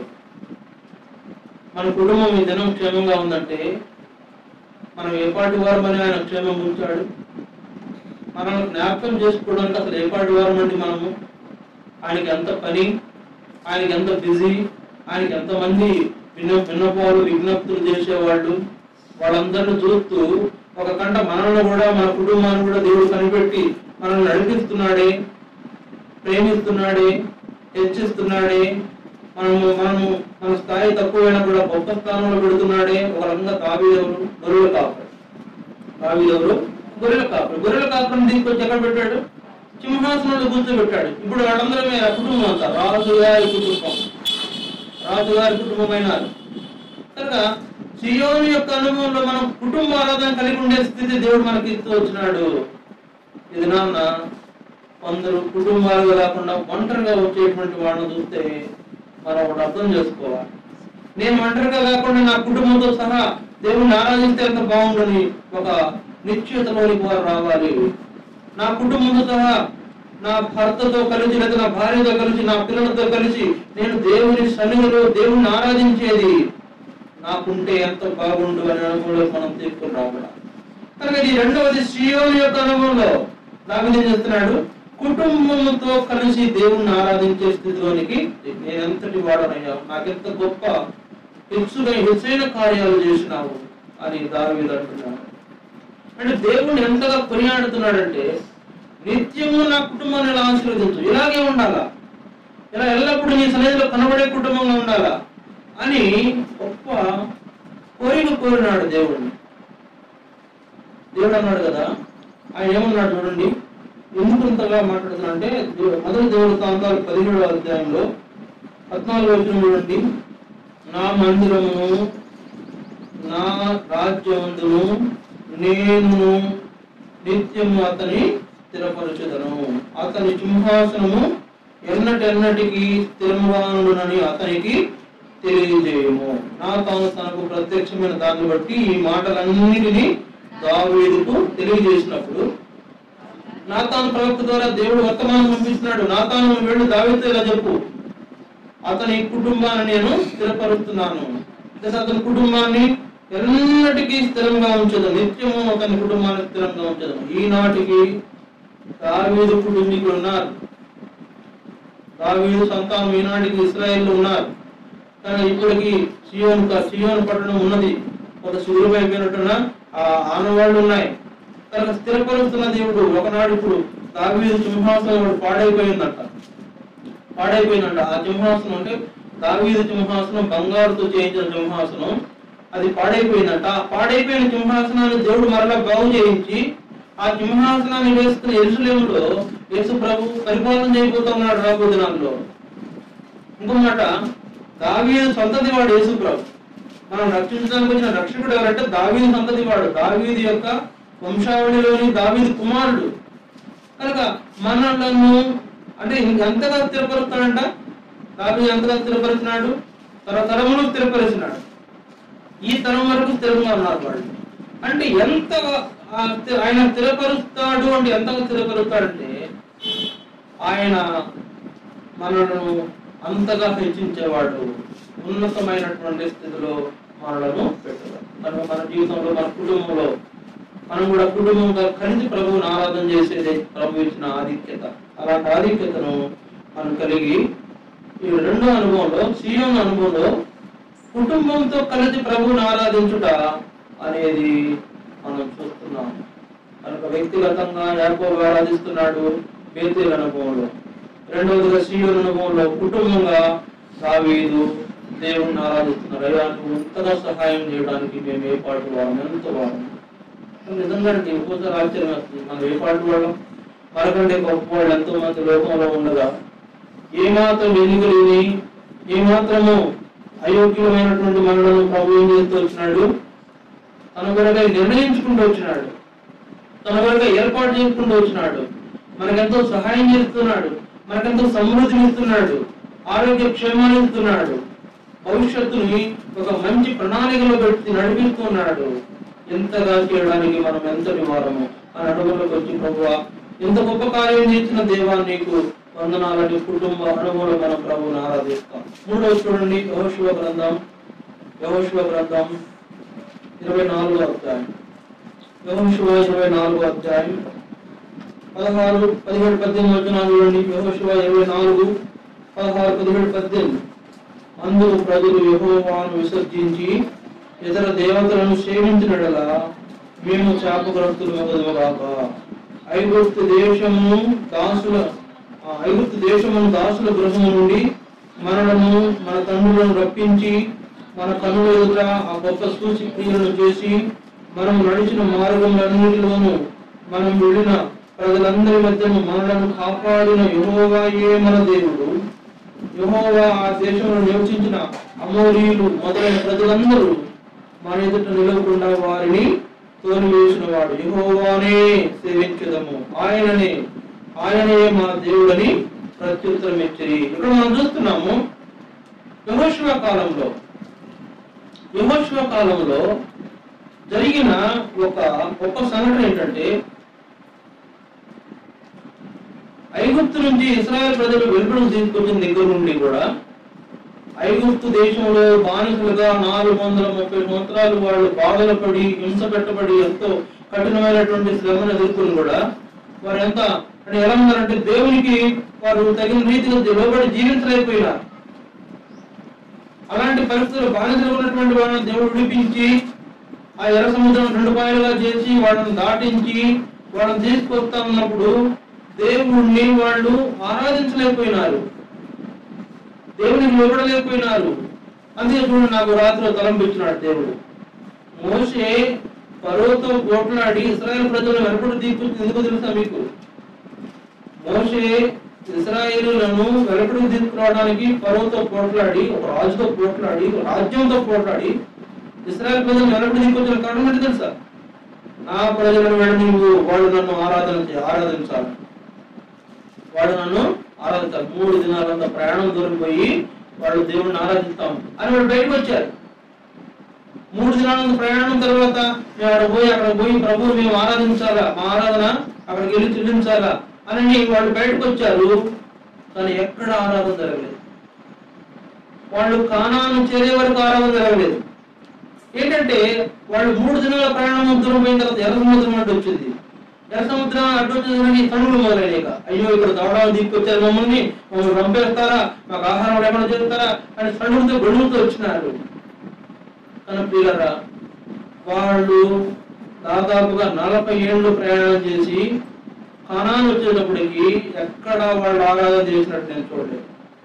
మన కుటుంబం ఈ దినం క్షేమంగా ఉందంటే మనం ఏ పాటి వారమని ఆయన క్షేమం ఉంచాడు మనల్ని జ్ఞాపకం చేసుకోవడానికి అసలు ఏ పాటి వారం అండి మనము ఆయనకి ఎంత పని ఆయనకి ఎంత బిజీ ఆయనకి ఎంతమంది విన్న విన్నపాలు విజ్ఞప్తులు చేసేవాళ్ళు వాళ్ళందరిని చూస్తూ ఒక కంట మనల్ని కూడా మన కుటుంబాన్ని కూడా దేవుడు కనిపెట్టి మనల్ని నడిపిస్తున్నాడే ప్రేమిస్తున్నాడే హెచ్చిస్తున్నాడే మనము మనము మన స్థాయి తక్కువైనా కూడా గొప్ప స్థానంలో పెడుతున్నాడే ఒక రకంగా తాబీదెవరు గొర్రెల కాపరి తాబీదెవరు గొర్రెల కాపరి గొర్రెల కాపరిని తీసుకొచ్చి ఎక్కడ పెట్టాడు సింహాసనంలో కూర్చోబెట్టాడు ఇప్పుడు వాళ్ళందరూ మీద కుటుంబం అంతా రాజుగారి కుటుంబం రాజుగారి కుటుంబం అయినారు కనుక సియోని యొక్క అనుభవంలో మనం కుటుంబ ఆరాధన కలిగి ఉండే స్థితి దేవుడు మనకి ఇస్తూ వచ్చినాడు ఇది నాన్న కొందరు కుటుంబాలుగా కాకుండా ఒంటరిగా వచ్చేటువంటి వాళ్ళని చూస్తే మనం ఒకటి అర్థం చేసుకోవాలి నేను ఒంటరిగా కాకుండా నా కుటుంబంతో సహా దేవుణ్ణి ఆరాధిస్తే ఎంత బాగుండని ఒక నిశ్చయతలోనికి వారు రావాలి నా కుటుంబంతో సహా నా భర్తతో కలిసి లేదా నా భార్యతో కలిసి నా పిల్లలతో కలిసి నేను దేవుని సన్నిధిలో దేవుణ్ణి ఆరాధించేది నాకుంటే ఎంత బాగుండు అనే అనుభవంలో మనం తీసుకుని రావాలి కనుక ఇది రెండవది సియోని యొక్క అనుభవంలో దావిది చేస్తున్నాడు కుటుంబంతో కలిసి దేవుణ్ణి ఆరాధించే స్థితిలోనికి నేను ఎంతటి వాడనయ్యా నాకెంత గొప్ప హెచ్చుగా హెచ్చైన కార్యాలు చేసినావు అని దావిది అంటున్నాడు అంటే దేవుణ్ణి ఎంతగా కొనియాడుతున్నాడంటే నిత్యము నా కుటుంబాన్ని ఇలా ఆశీర్వదించు ఇలాగే ఉండాలా ఇలా ఎల్లప్పుడూ నీ సన్నిధిలో కనబడే కుటుంబంగా ఉండాలా అని గొప్ప కోరిక కోరినాడు దేవుడిని దేవుడు అన్నాడు కదా ఆయన ఏమన్నాడు చూడండి ఎందుకు ఇంతగా మాట్లాడుతున్నా అంటే దేవు- మొదటి దేవుడు తాంతాలు పదిహేడవ అధ్యాయంలో పద్నాలుగు వచ్చిన చూడండి నా మందిరమును నా రాజ్యవంతును నేను నిత్యము అతని స్థిరపరచుదను అతని సింహాసనము ఎన్నటెన్నటికి స్థిరముగానునని అతనికి తెలియజేయము నా తాను తనకు ప్రత్యక్షమైన దాన్ని బట్టి ఈ మాటలన్నిటినీ దావీదుకు తెలియజేసినప్పుడు నాతాను ప్రవక్త ద్వారా దేవుడు వర్తమానం పంపిస్తున్నాడు నాతాను వెళ్ళు దావీదుతో ఇలా చెప్పు అతని కుటుంబాన్ని నేను స్థిరపరుస్తున్నాను లేదా అతని కుటుంబాన్ని ఎన్నటికీ స్థిరంగా ఉంచదు నిత్యము అతని కుటుంబాన్ని స్థిరంగా ఉంచదు ఈనాటికి దావీదు కుటుంబీకులు ఉన్నారు దావీదు సంతానం ఈనాటికి ఇస్రాయేల్ ఉన్నారు కానీ ఇప్పటికి సియోన్ సియోన్ పట్టణం ఉన్నది ఒక సులువైపోయినట్టున్న ఆ ఆనవాళ్ళు ఉన్నాయి కనుక స్థిరపరుస్తున్న దేవుడు ఒకనాడు ఇప్పుడు దావీదు సింహాసనం ఒకటి పాడైపోయిందంట పాడైపోయిందంట ఆ సింహాసనం అంటే దావీదు సింహాసనం బంగారుతో చేయించిన సింహాసనం అది పాడైపోయిందంట ఆ పాడైపోయిన సింహాసనాన్ని దేవుడు మరలా బాగు చేయించి ఆ సింహాసనాన్ని వేసుకున్న ఎరుసలేములో యేసు ప్రభు పరిపాలన చేయబోతున్నాడు రాబో దినాల్లో ఇంకో మాట దావీదు సంతతి వాడు యేసు ప్రభు మనం రక్షించడానికి వచ్చిన రక్షకుడు ఎవరంటే దావీదు సంతతి వాడు దావీదు యొక్క వంశావళిలోని దావీదు కుమారుడు కనుక మనలను అంటే ఎంతగా స్థిరపరుస్తాడంట దావీదు ఎంతగా స్థిరపరుస్తున్నాడు తరతరములు స్థిరపరిచినాడు ఈ తరం వరకు స్థిరంగా ఉన్నారు వాళ్ళు అంటే ఎంతగా ఆ స్థి- ఆయన స్థిరపరుస్తాడు అంటే ఎంతగా స్థిరపరుస్తాడంటే ఆయన మనలను అంతగా హెచ్చించేవాడు ఉన్నతమైనటువంటి స్థితిలో మనలను పెట్టాడు కనుక మన జీవితంలో మన కుటుంబంలో మనం కూడా కుటుంబంగా కలిసి ప్రభువుని ఆరాధన చేసేదే ప్రభు ఇచ్చిన ఆధిక్యత అలాంటి ఆధిక్యతను మనం కలిగి ఈ రెండో అనుభవంలో సీఎం అనుభవంలో కుటుంబంతో కలిసి ప్రభువుని ఆరాధించుట అనేది మనం చూస్తున్నాం కనుక వ్యక్తిగతంగా యాకోబు ఆరాధిస్తున్నాడు బేతేల్ అనుభవంలో రెండవదిగా సీయోన్ అనుభవంలో కుటుంబంగా దావీదు దేవుణ్ణి ఆరాధిస్తున్నారు అయ్యా నువ్వు ఇంతగా సహాయం చేయడానికి మేము ఏ పాటు వాళ్ళం ఎంత వాళ్ళం నిజంగా ఒక్కోసారి ఆశ్చర్యం వస్తుంది మనం ఏ పాటు వాళ్ళం మనకంటే గొప్ప వాళ్ళు ఎంతో మంది లోకంలో ఉండగా ఏమాత్రం ఎన్నికలేని ఏమాత్రము అయోగ్యమైనటువంటి మనలను ప్రభు ఏం చేస్తూ వచ్చినాడు తన కొరకై నిర్ణయించుకుంటూ వచ్చినాడు తన కొరకై ఏర్పాటు చేసుకుంటూ వచ్చినాడు మనకెంతో సహాయం చేస్తున్నాడు మనకెంతో సమృద్ధిని ఇస్తున్నాడు ఆరోగ్య క్షేమాన్ని ఇస్తున్నాడు భవిష్యత్తుని ఒక మంచి ప్రణాళికలో పెట్టి నడిపిస్తున్నాడు ఎంతగా చేయడానికి మనం ఎంతటి వారము అని అడుగులోకి వచ్చి ప్రభువా ఎంత గొప్ప కార్యం చేసిన దేవా నీకు వందనాలని కుటుంబ అణువులు మనం ప్రభువుని ఆరాధిస్తాం మూడవ చూడండి యహోశివ గ్రంథం యహోశివ గ్రంథం ఇరవై నాలుగో అధ్యాయం యహోశివ ఇరవై నాలుగో అధ్యాయం పదహారు పదిహేడు పద్దెనిమిది వచనాలు చూడండి యహోశివ ఇరవై నాలుగు పదహారు పదిహేడు పద్దెనిమిది అందుకు ప్రజలు యెహోవాను విసర్జించి ఇతర దేవతలను సేవించినడలా మేము శాపగ్రస్తులు కాక ఐగుప్తు దేశము దాసుల ఆ, ఐగుప్తు దేశము దాసుల గృహము నుండి మనలను మన తండ్రులను రప్పించి మన కనుల ఎదుట ఆ గొప్ప సూచి క్రియలను చేసి మనం నడిచిన మార్గములన్నిటిలోనూ మనం వెళ్ళిన ప్రజలందరి మధ్యను మనలను కాపాడిన యెహోవాయే మన దేవుడు యెహోవా ఆ దేశంలో నివసించిన అమోరీయులు మొదలైన ప్రజలందరూ మన ఎదుట నిలవకుండా వారిని తోలివేసిన వాడు యెహోవానే సేవించదము ఆయననే ఆయనే మా దేవుడని ప్రత్యుత్తరం ఇచ్చి ఇక్కడ మనం చూస్తున్నాము యహోశివ కాలంలో యహోశివ కాలంలో జరిగిన ఒక గొప్ప సంఘటన ఏంటంటే ఐగుప్తు నుంచి ఇస్రాయల్ ప్రజలు వెలుపడం తీసుకొచ్చిన దగ్గర నుండి కూడా ఐగుప్తు దేశంలో బానిసలుగా నాలుగు వందల ముప్పై సంవత్సరాలు వాళ్ళు బాధలు పడి హింస పెట్టబడి ఎంతో కఠినమైనటువంటి శ్రమను ఎదుర్కొని కూడా వారు ఎంత అంటే ఎలా ఉన్నారంటే దేవునికి వారు తగిన రీతిగా లోబడి జీవించలేకపోయినారు అలాంటి పరిస్థితులు బానిసలు ఉన్నటువంటి వాళ్ళని దేవుడు విడిపించి ఆ ఎర్ర సముద్రం రెండు పాయలుగా చేసి వాళ్ళని దాటించి వాళ్ళని తీసుకొస్తా ఉన్నప్పుడు దేవుణ్ణి వాళ్ళు ఆరాధించలేకపోయినారు దేవునికి లోబడలేకపోయినారు అందుకే చూడండి నాకు రాత్రిలో తలంపించినాడు దేవుడు మోసే పరోతో పోట్లాడి ఇస్రాయేల్ ప్రజలను వెనపడి తీసుకొచ్చి ఎందుకు తెలుసా మీకు మోసే ఇస్రాయేలులను వెనపడికి తీసుకురావడానికి పరోతో పోట్లాడి ఒక రాజుతో పోట్లాడి ఒక రాజ్యంతో పోట్లాడి ఇస్రాయేల్ ప్రజలను వెనపడి తీసుకొచ్చిన కారణం ఏంటి తెలుసా నా ప్రజలను వెళ్ళ నువ్వు వాళ్ళు నన్ను ఆరాధన చే- ఆరాధించాలి వాడు నన్ను ఆరాధించాలి మూడు దినాలంత ప్రయాణం దూరం పోయి వాళ్ళు దేవుడిని ఆరాధిస్తాం అని వాళ్ళు బయటకు వచ్చారు మూడు దినాల ప్రయాణం తర్వాత మేము అక్కడ పోయి అక్కడ పోయి ప్రభు మేము ఆరాధించాలా మా ఆరాధన అక్కడికి వెళ్ళి చెల్లించాలా అని వాళ్ళు బయటకు వచ్చారు కానీ ఎక్కడ ఆరాధన జరగలేదు వాళ్ళు కానాను చేరే వరకు ఆరాధన జరగలేదు ఏంటంటే వాళ్ళు మూడు దినాల ప్రయాణం దూరం పోయిన తర్వాత ఎర్ర సముద్రం అడ్డు వచ్చింది ఎర్ర సముద్రం అడ్డు వచ్చేసరికి తనులు మొదలయ్యాక అయ్యో ఇక్కడ దవడాలు తీసుకొచ్చారు మమ్మల్ని మమ్మల్ని చంపేస్తారా మాకు ఆహారం లేకుండా చేస్తారా అని సడుగుతో గొడుగుతో వచ్చినారు కానీ ప్రియులరా వాళ్ళు దాదాపుగా నలభై ఏళ్ళు ప్రయాణం చేసి కణాలు వచ్చేటప్పటికి ఎక్కడ వాళ్ళు ఆరాధన చేసినట్టు నేను చూడలేదు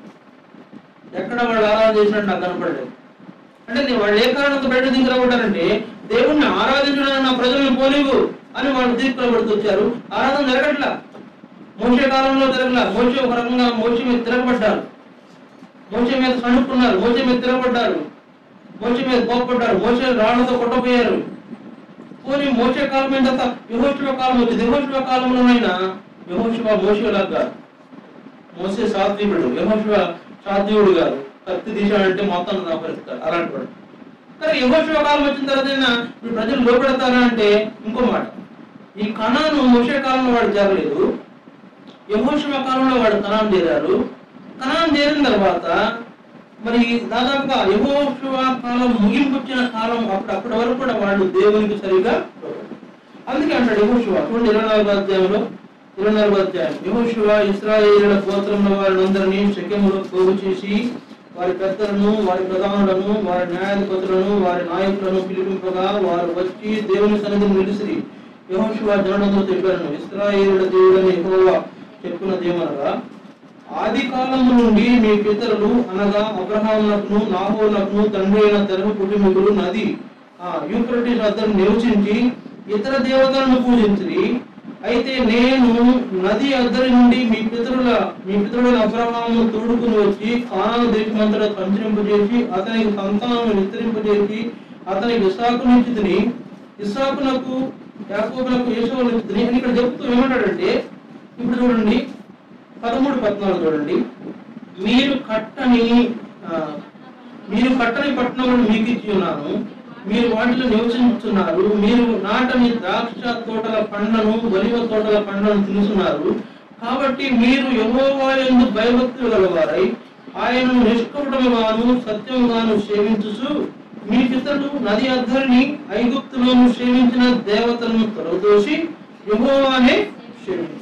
ఎక్కడ వాళ్ళు ఆరాధన చేసినట్టు నాకు కనపడలేదు అంటే నేను వాళ్ళు ఏ కారణంతో బయట తీసుకురాబడ్డారంటే దేవుణ్ణి ఆరాధించడానికి నా ప్రజలను పోలేవు అని వాళ్ళు తీసుకురాబడుతూ వచ్చారు ఆరాధన జరగట్లా మోసే కాలంలో జరగల మోసే ఒక రకంగా మోసే మీద తిరగబడ్డారు మోసే మీద సణుక్కున్నారు మోసే మీద తిరగబడ్డారు మోసే మీద కోపడ్డారు మోసే రాళ్లతో కొట్టపోయారు పోనీ మోసే కాలం మీద యహోశివ కాలం వచ్చింది యహోశివ కాలంలోనైనా యహోశివ మోసలాగా మోసే సాత్వికుడు యహోశివ సాత్వికుడు గారు కత్తి తీశాడంటే మొత్తం నపరిస్తాడు అలాంటి వాడు కానీ యహోశివ కాలం వచ్చిన తర్వాత అయినా ఇప్పుడు ప్రజలు లోపెడతారా అంటే ఇంకో మాట ఈ కణాను మోసే కాలంలో వాడు జరగలేదు యహోశివ కాలంలో వాడు కణాన్ని చేరారు కణాన్ని చేరిన తర్వాత మరి దాదాపుగా యహోశివ కాలం ముగింపు వచ్చిన కాలం అప్పుడు అప్పటి వరకు కూడా వాళ్ళు దేవునికి సరిగా అందుకే అంటాడు యహోశివ చూడండి ఇరవై నాలుగు అధ్యాయంలో ఇరవై నాలుగు అధ్యాయం యహోశివ ఇస్రాయేలుల గోత్రంలో వారిని శక్యములో పోగు చేసి వారి పెద్దలను వారి ప్రధానులను వారి న్యాయాధిపతులను వారి నాయకులను పిలిపింపగా వారు వచ్చి దేవుని సన్నిధిని నిలిసి యహోశివ జనులతో చెప్పాను ఇస్రాయేలుల దేవుడని యెహోవా చెప్పున్నదేమనగా ఆది కాలము నుండి మీ పితరులు అనగా అబ్రహామునకును నాహోనకును తండ్రి అయిన తెరహు కుటుంబీకులు నది ఆ యూఫ్రటీస్ వద్ద నివసించి ఇతర దేవతలను పూజించి అయితే నేను నది అద్దరి నుండి మీ పితరుల మీ పితరుల అబ్రహామును తోడుకుని వచ్చి కానాను దేశమంతటా సంచరింపజేసి అతనికి సంతానం విస్తరింపజేసి అతనికి ఇస్సాకునిచ్చి తిని ఇస్సాకునకు యాకోబులకు యేసోవునిచ్చి తిని అని ఇక్కడ చెప్తూ ఏమంటాడంటే ఇప్పుడు చూడండి పదమూడు పద్నాలుగు చూడండి మీరు కట్టని ఆ, మీరు కట్టని పట్టణములను మీకు ఇచ్చి ఉన్నాను మీరు వాటిలో నివసించుతున్నారు మీరు నాటని ద్రాక్ష తోటల పండ్లను ఒలివ తోటల పండ్లను తినుతున్నారు కాబట్టి మీరు యెహోవా యందు భయభక్తులు గలవారై ఆయనను నిష్కపటముగాను సత్యముగాను సేవించుచు మీ పితరులు నది అద్దరిని ఐగుప్తులోను సేవించిన దేవతలను తొలదోసి యెహోవానే సేవించు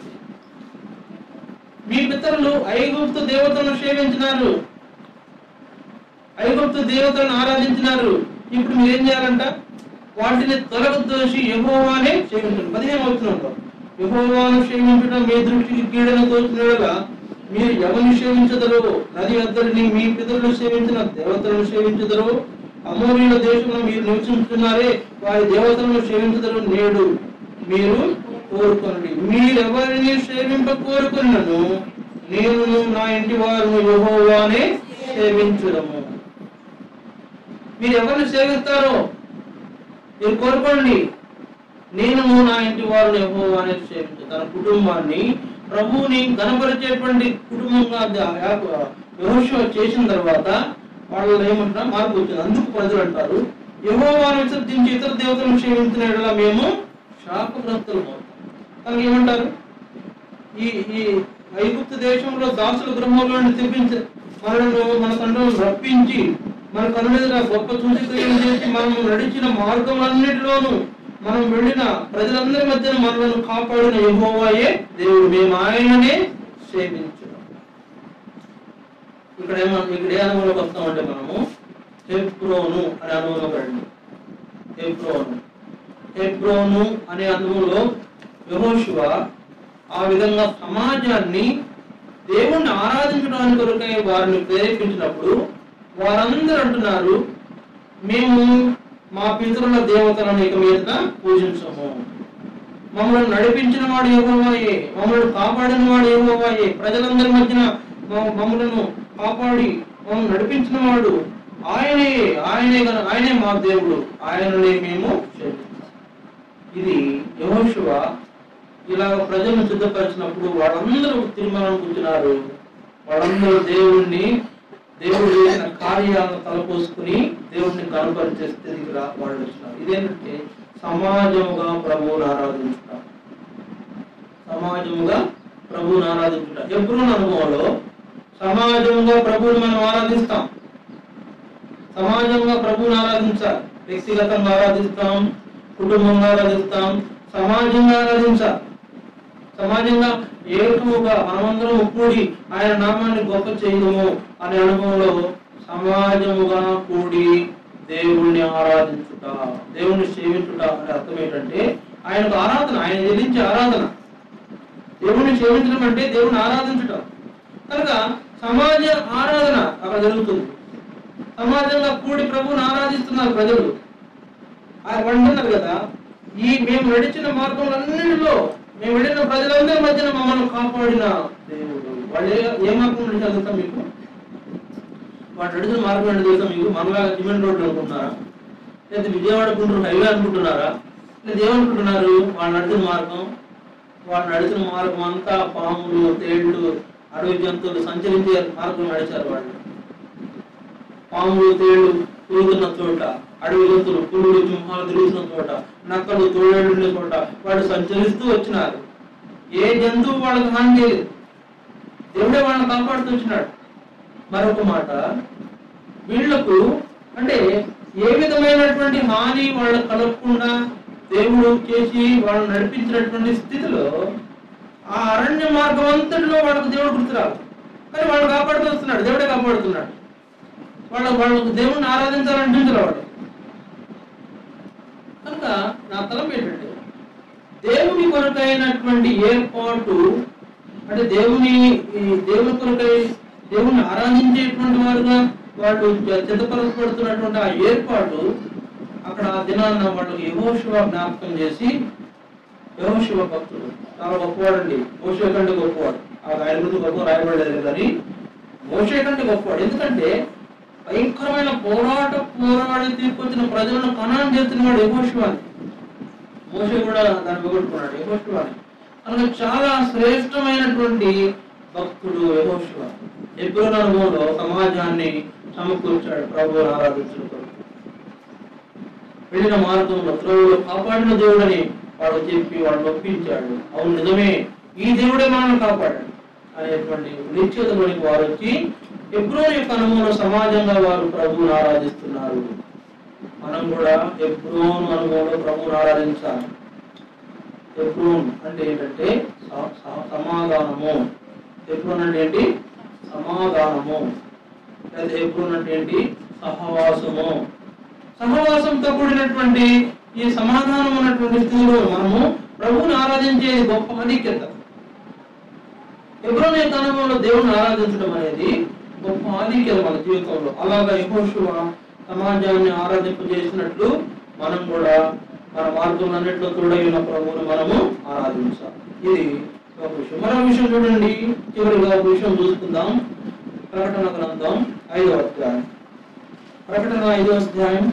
మీ పితరులు ఐగుప్తు దేవతలను సేవించినారు ఐగుప్తు దేవతలను ఆరాధించినారు ఇప్పుడు మీరు ఏం చేయాలంట వాటిని తొలగదోసి యహోవానే సేవించండి పదిహేను అవుతున్నాడు యహోవాను సేవించడం మీ దృష్టికి కీడను తోచినగా మీరు ఎవరిని సేవించదరో నది అద్దరిని మీ పితరులు సేవించిన దేవతలను సేవించదరో అమోరీల దేశంలో మీరు నివసించుతున్నారే వారి దేవతలను సేవించదరు నేడు మీరు కోరుకోండి మీరెవరిని సేవింప కోరుకున్నను నేను నా ఇంటి వారిని యెహోవానే సేవించుదము మీరు ఎవరిని సేవిస్తారో మీరు కోరుకోండి నేను నా ఇంటి వారిని యెహోవానే సేవించు తన కుటుంబాన్ని ప్రభువుని గణపరిచేటువంటి కుటుంబంగా యహోషువ చేసిన తర్వాత వాళ్ళు ఏమంటున్నా మార్పు వచ్చింది అందుకు ప్రజలు అంటారు యహోవాను విసర్జించి ఇతర దేవతలను సేవించిన యెడల మేము శాపగ్రస్తులు కనుక ఏమంటారు ఈ ఈ ఐగుప్తు దేశంలో దాసుల గృహంలో నుండి తెప్పించి మనను మన తండ్రులను రప్పించి మన కనుడెదుర గొప్ప సూచక్రియం చేసి మనము నడిచిన మార్గములన్నిటిలోనూ మనం వెళ్ళిన ప్రజలందరి మధ్యన మనలను కాపాడిన యెహోవాయే దేవుడు మేము ఆయననే సేవించు ఇక్కడ ఏమో ఇక్కడ ఏ అనుభవంలోకి వస్తామంటే మనము హెబ్రోను అనే అనుభవంలోకి రండి హెబ్రోను హెబ్రోను అనే అనుభవంలో యెహోషువ ఆ విధంగా సమాజాన్ని దేవుణ్ణి ఆరాధించడానికి కొరకై వారిని ప్రేరేపించినప్పుడు వారందరూ అంటున్నారు మేము మా పితరుల దేవతలను ఇక మీద పూజించము మమ్మల్ని నడిపించిన వాడు యెహోవాయే మమ్మల్ని కాపాడిన వాడు యెహోవాయే ప్రజలందరి మధ్యన మ- మమ్మలను కాపాడి మమ్మల్ని నడిపించిన వాడు ఆయనే ఆయనే గన ఆయనే మా దేవుడు ఆయననే మేము సేవిస్తాం. ఇది యెహోషువ ఇలా ప్రజలను సిద్ధపరిచినప్పుడు వాళ్ళందరూ తిరుమలను కూర్చున్నారు వాళ్ళందరూ దేవుణ్ణి దేవుడు చేసిన కార్యాలను తలపోసుకుని దేవుణ్ణి కనపరిచే స్థితికి రా వాళ్ళు వచ్చినారు ఇదేంటంటే సమాజముగా ప్రభువుని ఆరాధించుట సమాజముగా ప్రభువుని ఆరాధించుట ఎప్పుడు అనుభవంలో సమాజంగా ప్రభువుని మనం ఆరాధిస్తాం సమాజంగా ప్రభువుని ఆరాధించాలి వ్యక్తిగతంగా ఆరాధిస్తాం కుటుంబంగా ఆరాధిస్తాం సమాజంగా ఆరాధించాలి సమాజంగా ఏకువగా మనమందరం కూడి ఆయన నామాన్ని గొప్ప చేయడము అనే అనుభవంలో సమాజముగా కూడి దేవుణ్ణి ఆరాధించుట దేవుణ్ణి సేవించుట అనే అర్థం ఏంటంటే ఆయనకు ఆరాధన ఆయన చెల్లించే ఆరాధన దేవుణ్ణి సేవించడం అంటే దేవుణ్ణి ఆరాధించుట కనుక సమాజ ఆరాధన అక్కడ జరుగుతుంది సమాజంగా కూడి ప్రభువుని ఆరాధిస్తున్నారు ప్రజలు ఆయన అంటున్నారు కదా ఈ మేము నడిచిన మార్గములన్నిటిలో మేము వెళ్ళిన ప్రజలందరి మధ్యన మమ్మల్ని కాపాడిన దేవుడు వాళ్ళు ఏ- ఏ మార్గం నడిచారు తెలుసా మీకు వాడు నడిచిన మార్గం ఏంటో తెలుసా మీకు మనలాగా సిమెంట్ రోడ్లు అనుకుంటున్నారా లేదా విజయవాడ గుంటూరు హైవే అనుకుంటున్నారా లేదా ఏమనుకుంటున్నారు వాళ్ళు నడిచిన మార్గం వాళ్ళు నడిచిన మార్గం అంతా పాములు తేళ్లు అడవి జంతువులు సంచరించే మార్గం నడిచారు వాళ్ళు పాములు తేళ్లు తిరుగుతున్న చోట అడవి జంతువులు పులులు సింహాలు తిరుగుతున్న చోట నక్కలు తోడేళ్ళు ఉండే చోట వాళ్ళు సంచరిస్తూ వచ్చినారు ఏ జంతువు వాళ్ళకి హాని చేయలేదు దేవుడే వాళ్ళని కాపాడుతూ వచ్చినాడు మరొక మాట వీళ్లకు అంటే ఏ విధమైనటువంటి హాని వాళ్ళకు కలగకుండా దేవుడు చేసి వాళ్ళని నడిపించినటువంటి స్థితిలో ఆ అరణ్య మార్గం అంతటిలో వాళ్ళకు దేవుడు గుర్తురాదు కానీ వాళ్ళు కాపాడుతూ వస్తున్నాడు దేవుడే కాపాడుతున్నాడు వాళ్ళ వాళ్ళకు దేవుణ్ణి ఆరాధించాలనిపించరు వాళ్ళు కనుక నా తలపు ఏంటంటే దేవుని కొరకైనటువంటి ఏర్పాటు అంటే దేవుని ఈ దేవుని కొరకై దేవుని ఆరాధించేటువంటి వారుగా వాళ్ళు చిత్తపరచబడుతున్నటువంటి ఆ ఏర్పాటు అక్కడ ఆ దినాన్న వాళ్ళకి యహోశివ జ్ఞాపకం చేసి యహోశివ భక్తుడు చాలా గొప్పవాడండి మోషే కంటే గొప్పవాడు ఆ ఆయన గురించి గొప్ప రాయబడలేదు కానీ మోషే కంటే గొప్పవాడు ఎందుకంటే భయంకరమైన పోరాట పోరాడి తీసుకొచ్చిన ప్రజలను కణాన్ని చేస్తున్నవాడు యహోశివాని మోషే కూడా దాన్ని పోగొట్టుకున్నాడు యహోశివాని కనుక చాలా శ్రేష్టమైనటువంటి భక్తుడు యహోశివ ఎబ్రోన్ అనుభవంలో సమాజాన్ని సమకూర్చాడు ప్రభువుని ఆరాధించడం కొరకు వెళ్ళిన మార్గంలో త్రోవలో కాపాడిన దేవుడని వాడు చెప్పి వాడు ఒప్పించాడు అవును నిజమే ఈ దేవుడే మనల్ని కాపాడాడు అనేటువంటి నిశ్చితలోనికి వారు వచ్చి ఎబ్రోన్ యొక్క అనుభవంలో సమాజంగా వారు ప్రభువుని ఆరాధిస్తున్నారు మనం కూడా ఎబ్రోన్ అనుభవంలో ప్రభువుని ఆరాధించాలి ఎబ్రోన్ అంటే ఏంటంటే స- స- సమాధానము ఎబ్రోన్ అంటే ఏంటి సమాధానము లేదా ఎబ్రోన్ అంటే ఏంటి సహవాసము సహవాసంతో కూడినటువంటి ఈ సమాధానం ఉన్నటువంటి స్థితిలో మనము ప్రభువుని ఆరాధించేది గొప్ప ఆధిక్యత ఎబ్రోన్ యొక్క అనుభవంలో దేవుని ఆరాధించడం అనేది గొప్ప ఆధిక్యత మన జీవితంలో అలాగా యెహోషువ సమాజాన్ని ఆరాధింపజేసినట్లు మనం కూడా మన మార్గంలో తోడైన ప్రభువుని మనము ఆరాధించాలి ఇది ఒక విషయం మరో విషయం చూడండి చివరిగా ఒక విషయం చూసుకుందాం ప్రకటన గ్రంథం ఐదవ అధ్యాయం ప్రకటన ఐదవ అధ్యాయం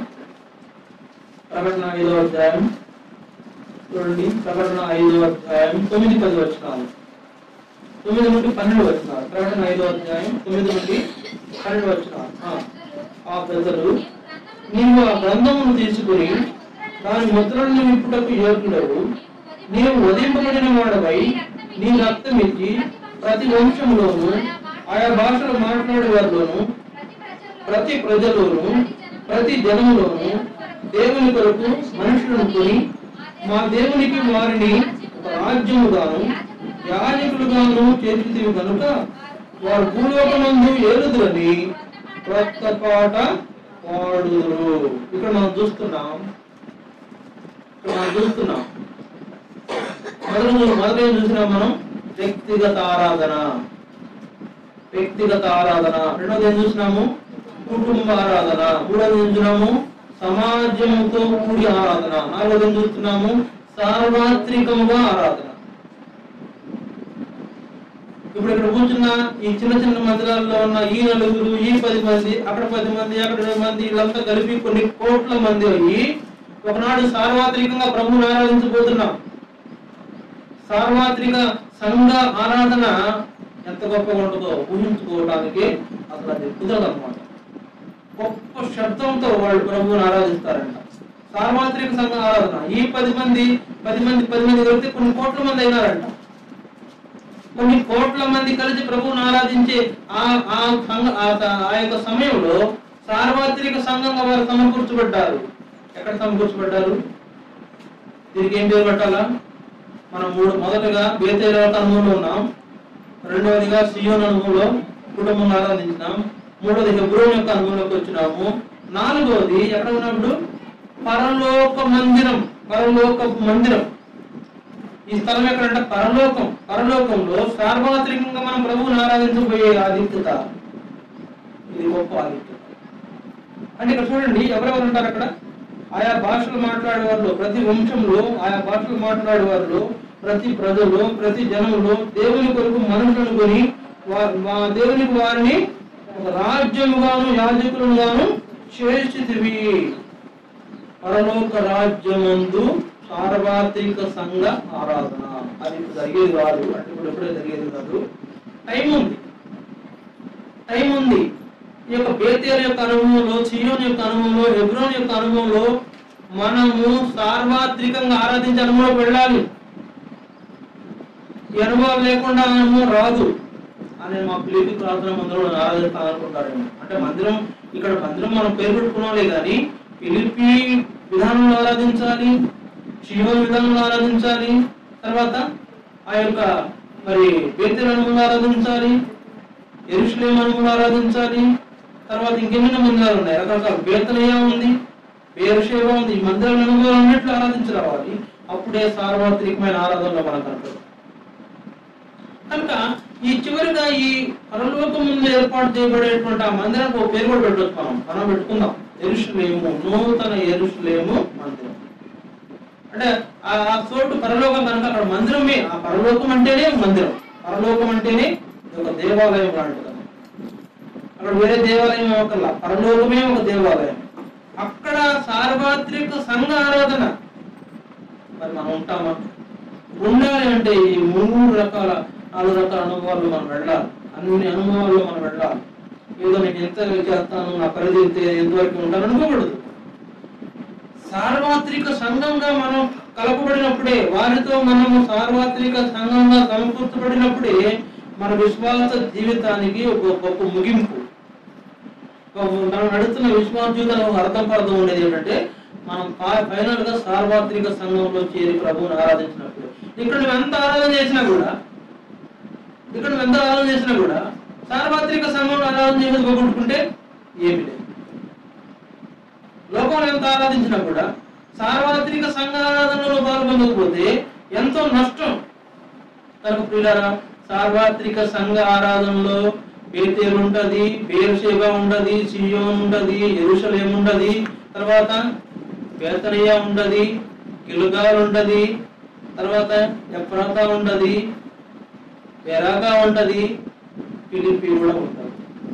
ప్రకటన ఐదవ అధ్యాయం చూడండి ప్రకటన ఐదవ అధ్యాయం తొమ్మిది పది వచ్చినాలు తొమ్మిది నుండి పన్నెండు వచ్చినారు ప్రకటన ఐదవ అధ్యాయం తొమ్మిది నుండి పన్నెండు వచ్చినారు ఆ, ఆ పెద్దలు నీవు ఆ గ్రంథమును తీసుకుని దాని ముద్రలను విప్పుటకు యోగ్యుడవు నీవు వధింపబడిన వాడవై నీ రక్తం ఇచ్చి ప్రతి వంశంలోను ఆయా భాషలు మాట్లాడే వారిలోను ప్రతి ప్రజలోను ప్రతి జనములోను దేవుని కొరకు మనుషులను కొని మా దేవునికి వారిని ఒక రాజ్యముగాను యాజకులుగాను చేర్చితివి కనుక వారు భూలోకమందు ఏలుదురని క్రొత్త పాట పాడుదురు ఇక్కడ మనం చూస్తున్నాం ఇక్కడ మనం చూస్తున్నాం మొదటి మొదటి ఏం చూసినాం మనం వ్యక్తిగత ఆరాధన వ్యక్తిగత ఆరాధన రెండోది ఏం చూసినాము కుటుంబ ఆరాధన మూడోది ఏం చూసినాము సమాజంతో కూడి ఆరాధన నాలుగోది ఏం చూస్తున్నాము సార్వత్రికముగా ఆరాధన ఇప్పుడు ఇక్కడ కూర్చున్న ఈ చిన్న చిన్న మందిరాల్లో ఉన్న ఈ నలుగురు ఈ పది మంది అక్కడ పది మంది అక్కడ ఇరవై మంది వీళ్ళంతా కలిపి కొన్ని కోట్ల మంది అయ్యి ఒకనాడు సార్వత్రికంగా ప్రభువుని ఆరాధించబోతున్నాం సార్వత్రిక సంఘ ఆరాధన ఎంత గొప్పగా ఉంటుందో ఊహించుకోవడానికి అసలు అది కుదరదు అనమాట గొప్ప శబ్దంతో వాళ్ళు ప్రభువుని ఆరాధిస్తారంట సార్వత్రిక సంఘ ఆరాధన ఈ పది మంది పది మంది పది మంది కలిపితే కొన్ని కోట్ల మంది అయినారంట కొన్ని కోట్ల మంది కలిసి ప్రభువుని ఆరాధించే ఆ ఆ సంఘ ఆ- ఆ యొక్క సమయంలో సార్వత్రిక సంఘంగా వారు సమకూర్చబడ్డారు ఎక్కడ సమకూర్చబడ్డారు దీనికి ఏం పేరు పెట్టాలా మనం మూడు మొదటగా బేతేల అనుభవంలో ఉన్నాం రెండవదిగా సియోన్ అనుభవంలో కుటుంబం ఆరాధించినాం మూడవది హెబ్రోన్ యొక్క అనుభవంలోకి వచ్చినాము నాలుగవది ఎక్కడ ఉన్నప్పుడు పరలోక మందిరం పరలోక మందిరం ఈ స్థలం ఎక్కడంటే పరలోకం పరలోకంలో సార్వత్రికంగా మనం ప్రభువుని ఆరాధించబోయే ఆధిక్యత ఇది గొప్ప ఆధిక్యత అంటే ఇక్కడ చూడండి ఎవరెవరు ఉంటారు అక్కడ ఆయా భాషలు మాట్లాడే వాళ్ళు ప్రతి వంశంలో ఆయా భాషలు మాట్లాడే వాళ్ళు ప్రతి ప్రజలు ప్రతి జనంలో దేవుని కొరకు మనుషులను కొని వా- మా దేవునికి వారిని ఒక రాజ్యముగాను యాజకులుగాను చేసితివి పరలోక రాజ్యమందు సార్వత్రిక సంఘ ఆరాధన అది ఇప్పుడు జరిగేది కాదు అంటే ఇప్పుడు ఎప్పుడే జరిగేది కాదు టైం ఉంది టైం ఉంది ఈ యొక్క బేతేల్ యొక్క అనుభవంలో సియోన్ యొక్క అనుభవంలో హెబ్రోన్ యొక్క అనుభవంలో మనము సార్వత్రికంగా ఆరాధించే అనుభవం వెళ్ళాలి ఈ అనుభవం లేకుండా అనుభవం రాదు అని మా పిలిపి ప్రార్థన మందిరం ఆరాధిస్తాను అనుకుంటారేమో అంటే మందిరం ఇక్కడ మందిరం మనం పేరు పెట్టుకున్నాలే కానీ పిలిపి విధానంలో ఆరాధించాలి శివన్ విధానంలో ఆరాధించాలి తర్వాత ఆ యొక్క మరి బేతెల్ అనుభవం ఆరాధించాలి ఎరుషులేం అనుభవం ఆరాధించాలి తర్వాత ఇంకెన్నెన్నో మందిరాలు ఉన్నాయి రకరకాల బేతనయ్య ఉంది బేరుషేవ ఉంది ఈ మందిరాల అనుభవం అన్నిట్లు ఆరాధించి రావాలి అప్పుడే సార్వత్రికమైన ఆరాధనలో మనకు కనపడుతుంది కనుక ఈ చివరిగా ఈ పరలోకం ముందు ఏర్పాటు చేయబడేటువంటి ఆ మందిరానికి ఒక పేరు కూడా పెట్టవచ్చు మనం మనం పెట్టుకుందాం ఎరుషులేము నూతన ఎరుషులేము మందిరం అంటే ఆ ఆ చోటు పరలోకం కనుక అక్కడ మందిరమే ఆ పరలోకం అంటేనే మందిరం పరలోకం అంటేనే ఇది ఒక దేవాలయం లాంటిది అక్కడ వేరే దేవాలయం ఒకలా పరలోకమే ఒక దేవాలయం అక్కడ సార్వత్రిక సంఘ ఆరాధన మరి మనం ఉంటామా ఉండాలి అంటే ఈ మూడు రకాల నాలుగు రకాల అనుభవాలు మనం వెళ్ళాలి అన్ని అనుభవాల్లో మనం వెళ్ళాలి ఏదో నేను ఎంత చేస్తాను నా పరిధి ఇంత ఎంతవరకు ఉంటాను అనుకోకూడదు సార్వత్రిక సంఘంగా మనం కలపబడినప్పుడే వారితో మనము సార్వత్రిక సంఘంగా సమకూర్చబడినప్పుడే మన విశ్వాస జీవితానికి ఒక గొప్ప ముగింపు ఒక మనం నడుస్తున్న విశ్వాస జీవితానికి ఒక అర్థం పర్థం ఉండేది ఏంటంటే మనం ఫైనల్ గా సార్వత్రిక సంఘంలో చేరి ప్రభువుని ఆరాధించినప్పుడు ఇక్కడ నువ్వు ఎంత ఆరాధన చేసినా కూడా ఇక్కడ నువ్వు ఎంత ఆరాధన చేసినా కూడా సార్వత్రిక సంఘంలో ఆరాధన చేసేది పోగొట్టుకుంటే ఏమి లేదు లోకంలో ఎంత ఆరాధించినా కూడా సార్వత్రిక సంఘ ఆరాధనలో పాల్గొనకపోతే ఎంతో నష్టం కనుక ప్రియులారా సార్వత్రిక సంఘ ఆరాధనలో బేతేలు ఉంటది బేర్షేబ ఉంటది సియోన్ ఉంటది ఎరుషలేం ఉంటది తర్వాత బేతనియా ఉంటది గిలుగాల్ ఉంటది తర్వాత ఎఫ్రాతా ఉంటది బెరాగా ఉంటది ఫిలిపి కూడా ఉంటది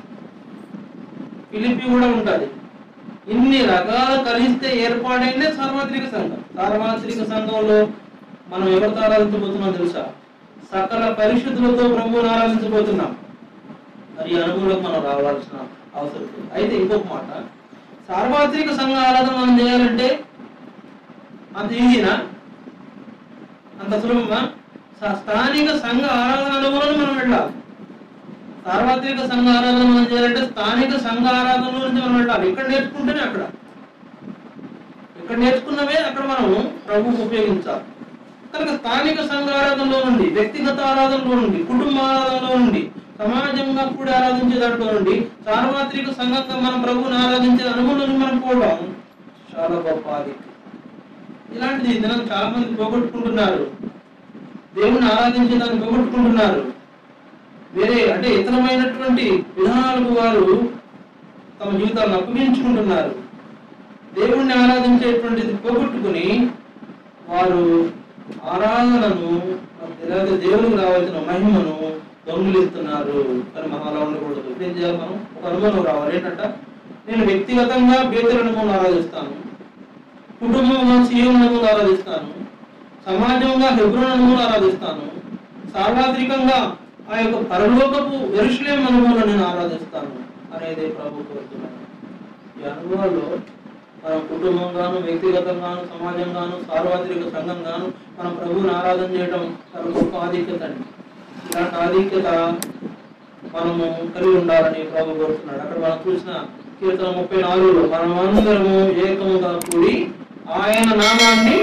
ఫిలిపి కూడా ఉంటది ఇన్ని రకాలు కలిస్తే ఏర్పాటైన సార్వత్రిక సంఘం సార్వత్రిక సంఘంలో మనం ఎవరితో ఆరాధించబోతున్నాం తెలుసా సకల పరిశుద్ధులతో ప్రభువుని ఆరాధించబోతున్నాం మరి ఈ అనుభవంలోకి మనం రావాల్సిన అవసరం ఉంది. అయితే ఇంకొక మాట సార్వత్రిక సంఘ ఆరాధన మనం చేయాలంటే అంత ఈజీనా అంత సులభమా స- స్థానిక సంఘ ఆరాధన అనుభవంలో మనం వెళ్ళాలి సార్వత్రిక సంఘ ఆరాధన మనం చేయాలంటే స్థానిక సంఘ ఆరాధనలో నుంచి మనం వెళ్ళాలి ఇక్కడ నేర్చుకుంటేనే అక్కడ ఇక్కడ నేర్చుకున్నవే అక్కడ మనం ప్రభువుకు ఉపయోగించాలి కనుక స్థానిక సంఘ ఆరాధనలో నుండి వ్యక్తిగత ఆరాధనలో నుండి కుటుంబ ఆరాధనలో నుండి సమాజంగా కూడా ఆరాధించే దాంట్లో నుండి సార్వత్రిక సంఘంగా మనం ప్రభువుని ఆరాధించే అనుభవం నుంచి మనం పోవడం చాలా గొప్ప ఆదిత్యం ఇలాంటిది ఈ దినం చాలా మంది పోగొట్టుకుంటున్నారు దేవుని ఆరాధించే దాన్ని పోగొట్టుకుంటున్నారు వేరే అంటే ఇతరమైనటువంటి విధానాలకు వారు తమ జీవితాలను అప్పగించుకుంటున్నారు దేవుణ్ణి ఆరాధించేటువంటిది పోగొట్టుకుని వారు ఆరాధనను లేదా దేవునికి రావాల్సిన మహిమను దొంగిలిస్తున్నారు కానీ మనం అలా ఉండకూడదు ఇప్పుడు ఏం చేయాలి మనం ఒక అనుభవం రావాలి ఏంటంట నేను వ్యక్తిగతంగా బేతల అనుభవం ఆరాధిస్తాను కుటుంబంగా సీఎం అనుభవం ఆరాధిస్తాను సమాజంగా హెబ్రోన్ అనుభవం ఆరాధిస్తాను సార్వత్రికంగా ఆ యొక్క పరలోకపు ఎరుషులేం అనుభవం నేను ఆరాధిస్తాను అనేది ప్రభు కోరుతున్నాను ఈ అనుభవాల్లో మన కుటుంబంగాను వ్యక్తిగతంగాను సమాజంగాను సార్వత్రిక సంఘంగాను మనం ప్రభువుని ఆరాధన చేయడం చాలా గొప్ప ఆధిక్యత అండి ఇలాంటి ఆధిక్యత మనము కలిగి ఉండాలని ప్రభు కోరుతున్నాడు అక్కడ మనం చూసిన కీర్తన ముప్పై నాలుగులో మనం అందరము ఏకముగా కూడి ఆయన నామాన్ని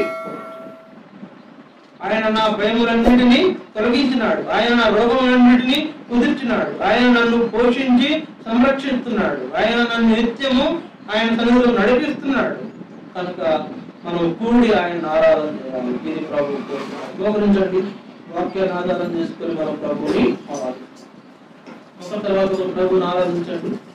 ఆయన నా భయములన్నింటినీ తొలగించినాడు ఆయన నా రోగములన్నింటినీ కుదిర్చినాడు ఆయన నన్ను పోషించి సంరక్షిస్తున్నాడు ఆయన నన్ను నిత్యము ఆయన సన్నిధిలో నడిపిస్తున్నాడు కనుక మనం కూడి ఆయన ఆరాధన చేయాలి ఇది ప్రభు కోరుతున్నాడు. మోకరించండి వాక్యాన్ని ఆధారం చేసుకొని మనం ప్రభుని ఆరాధిస్తాం ఒక తర్వాత ఒక ప్రభుని ఆరాధించండి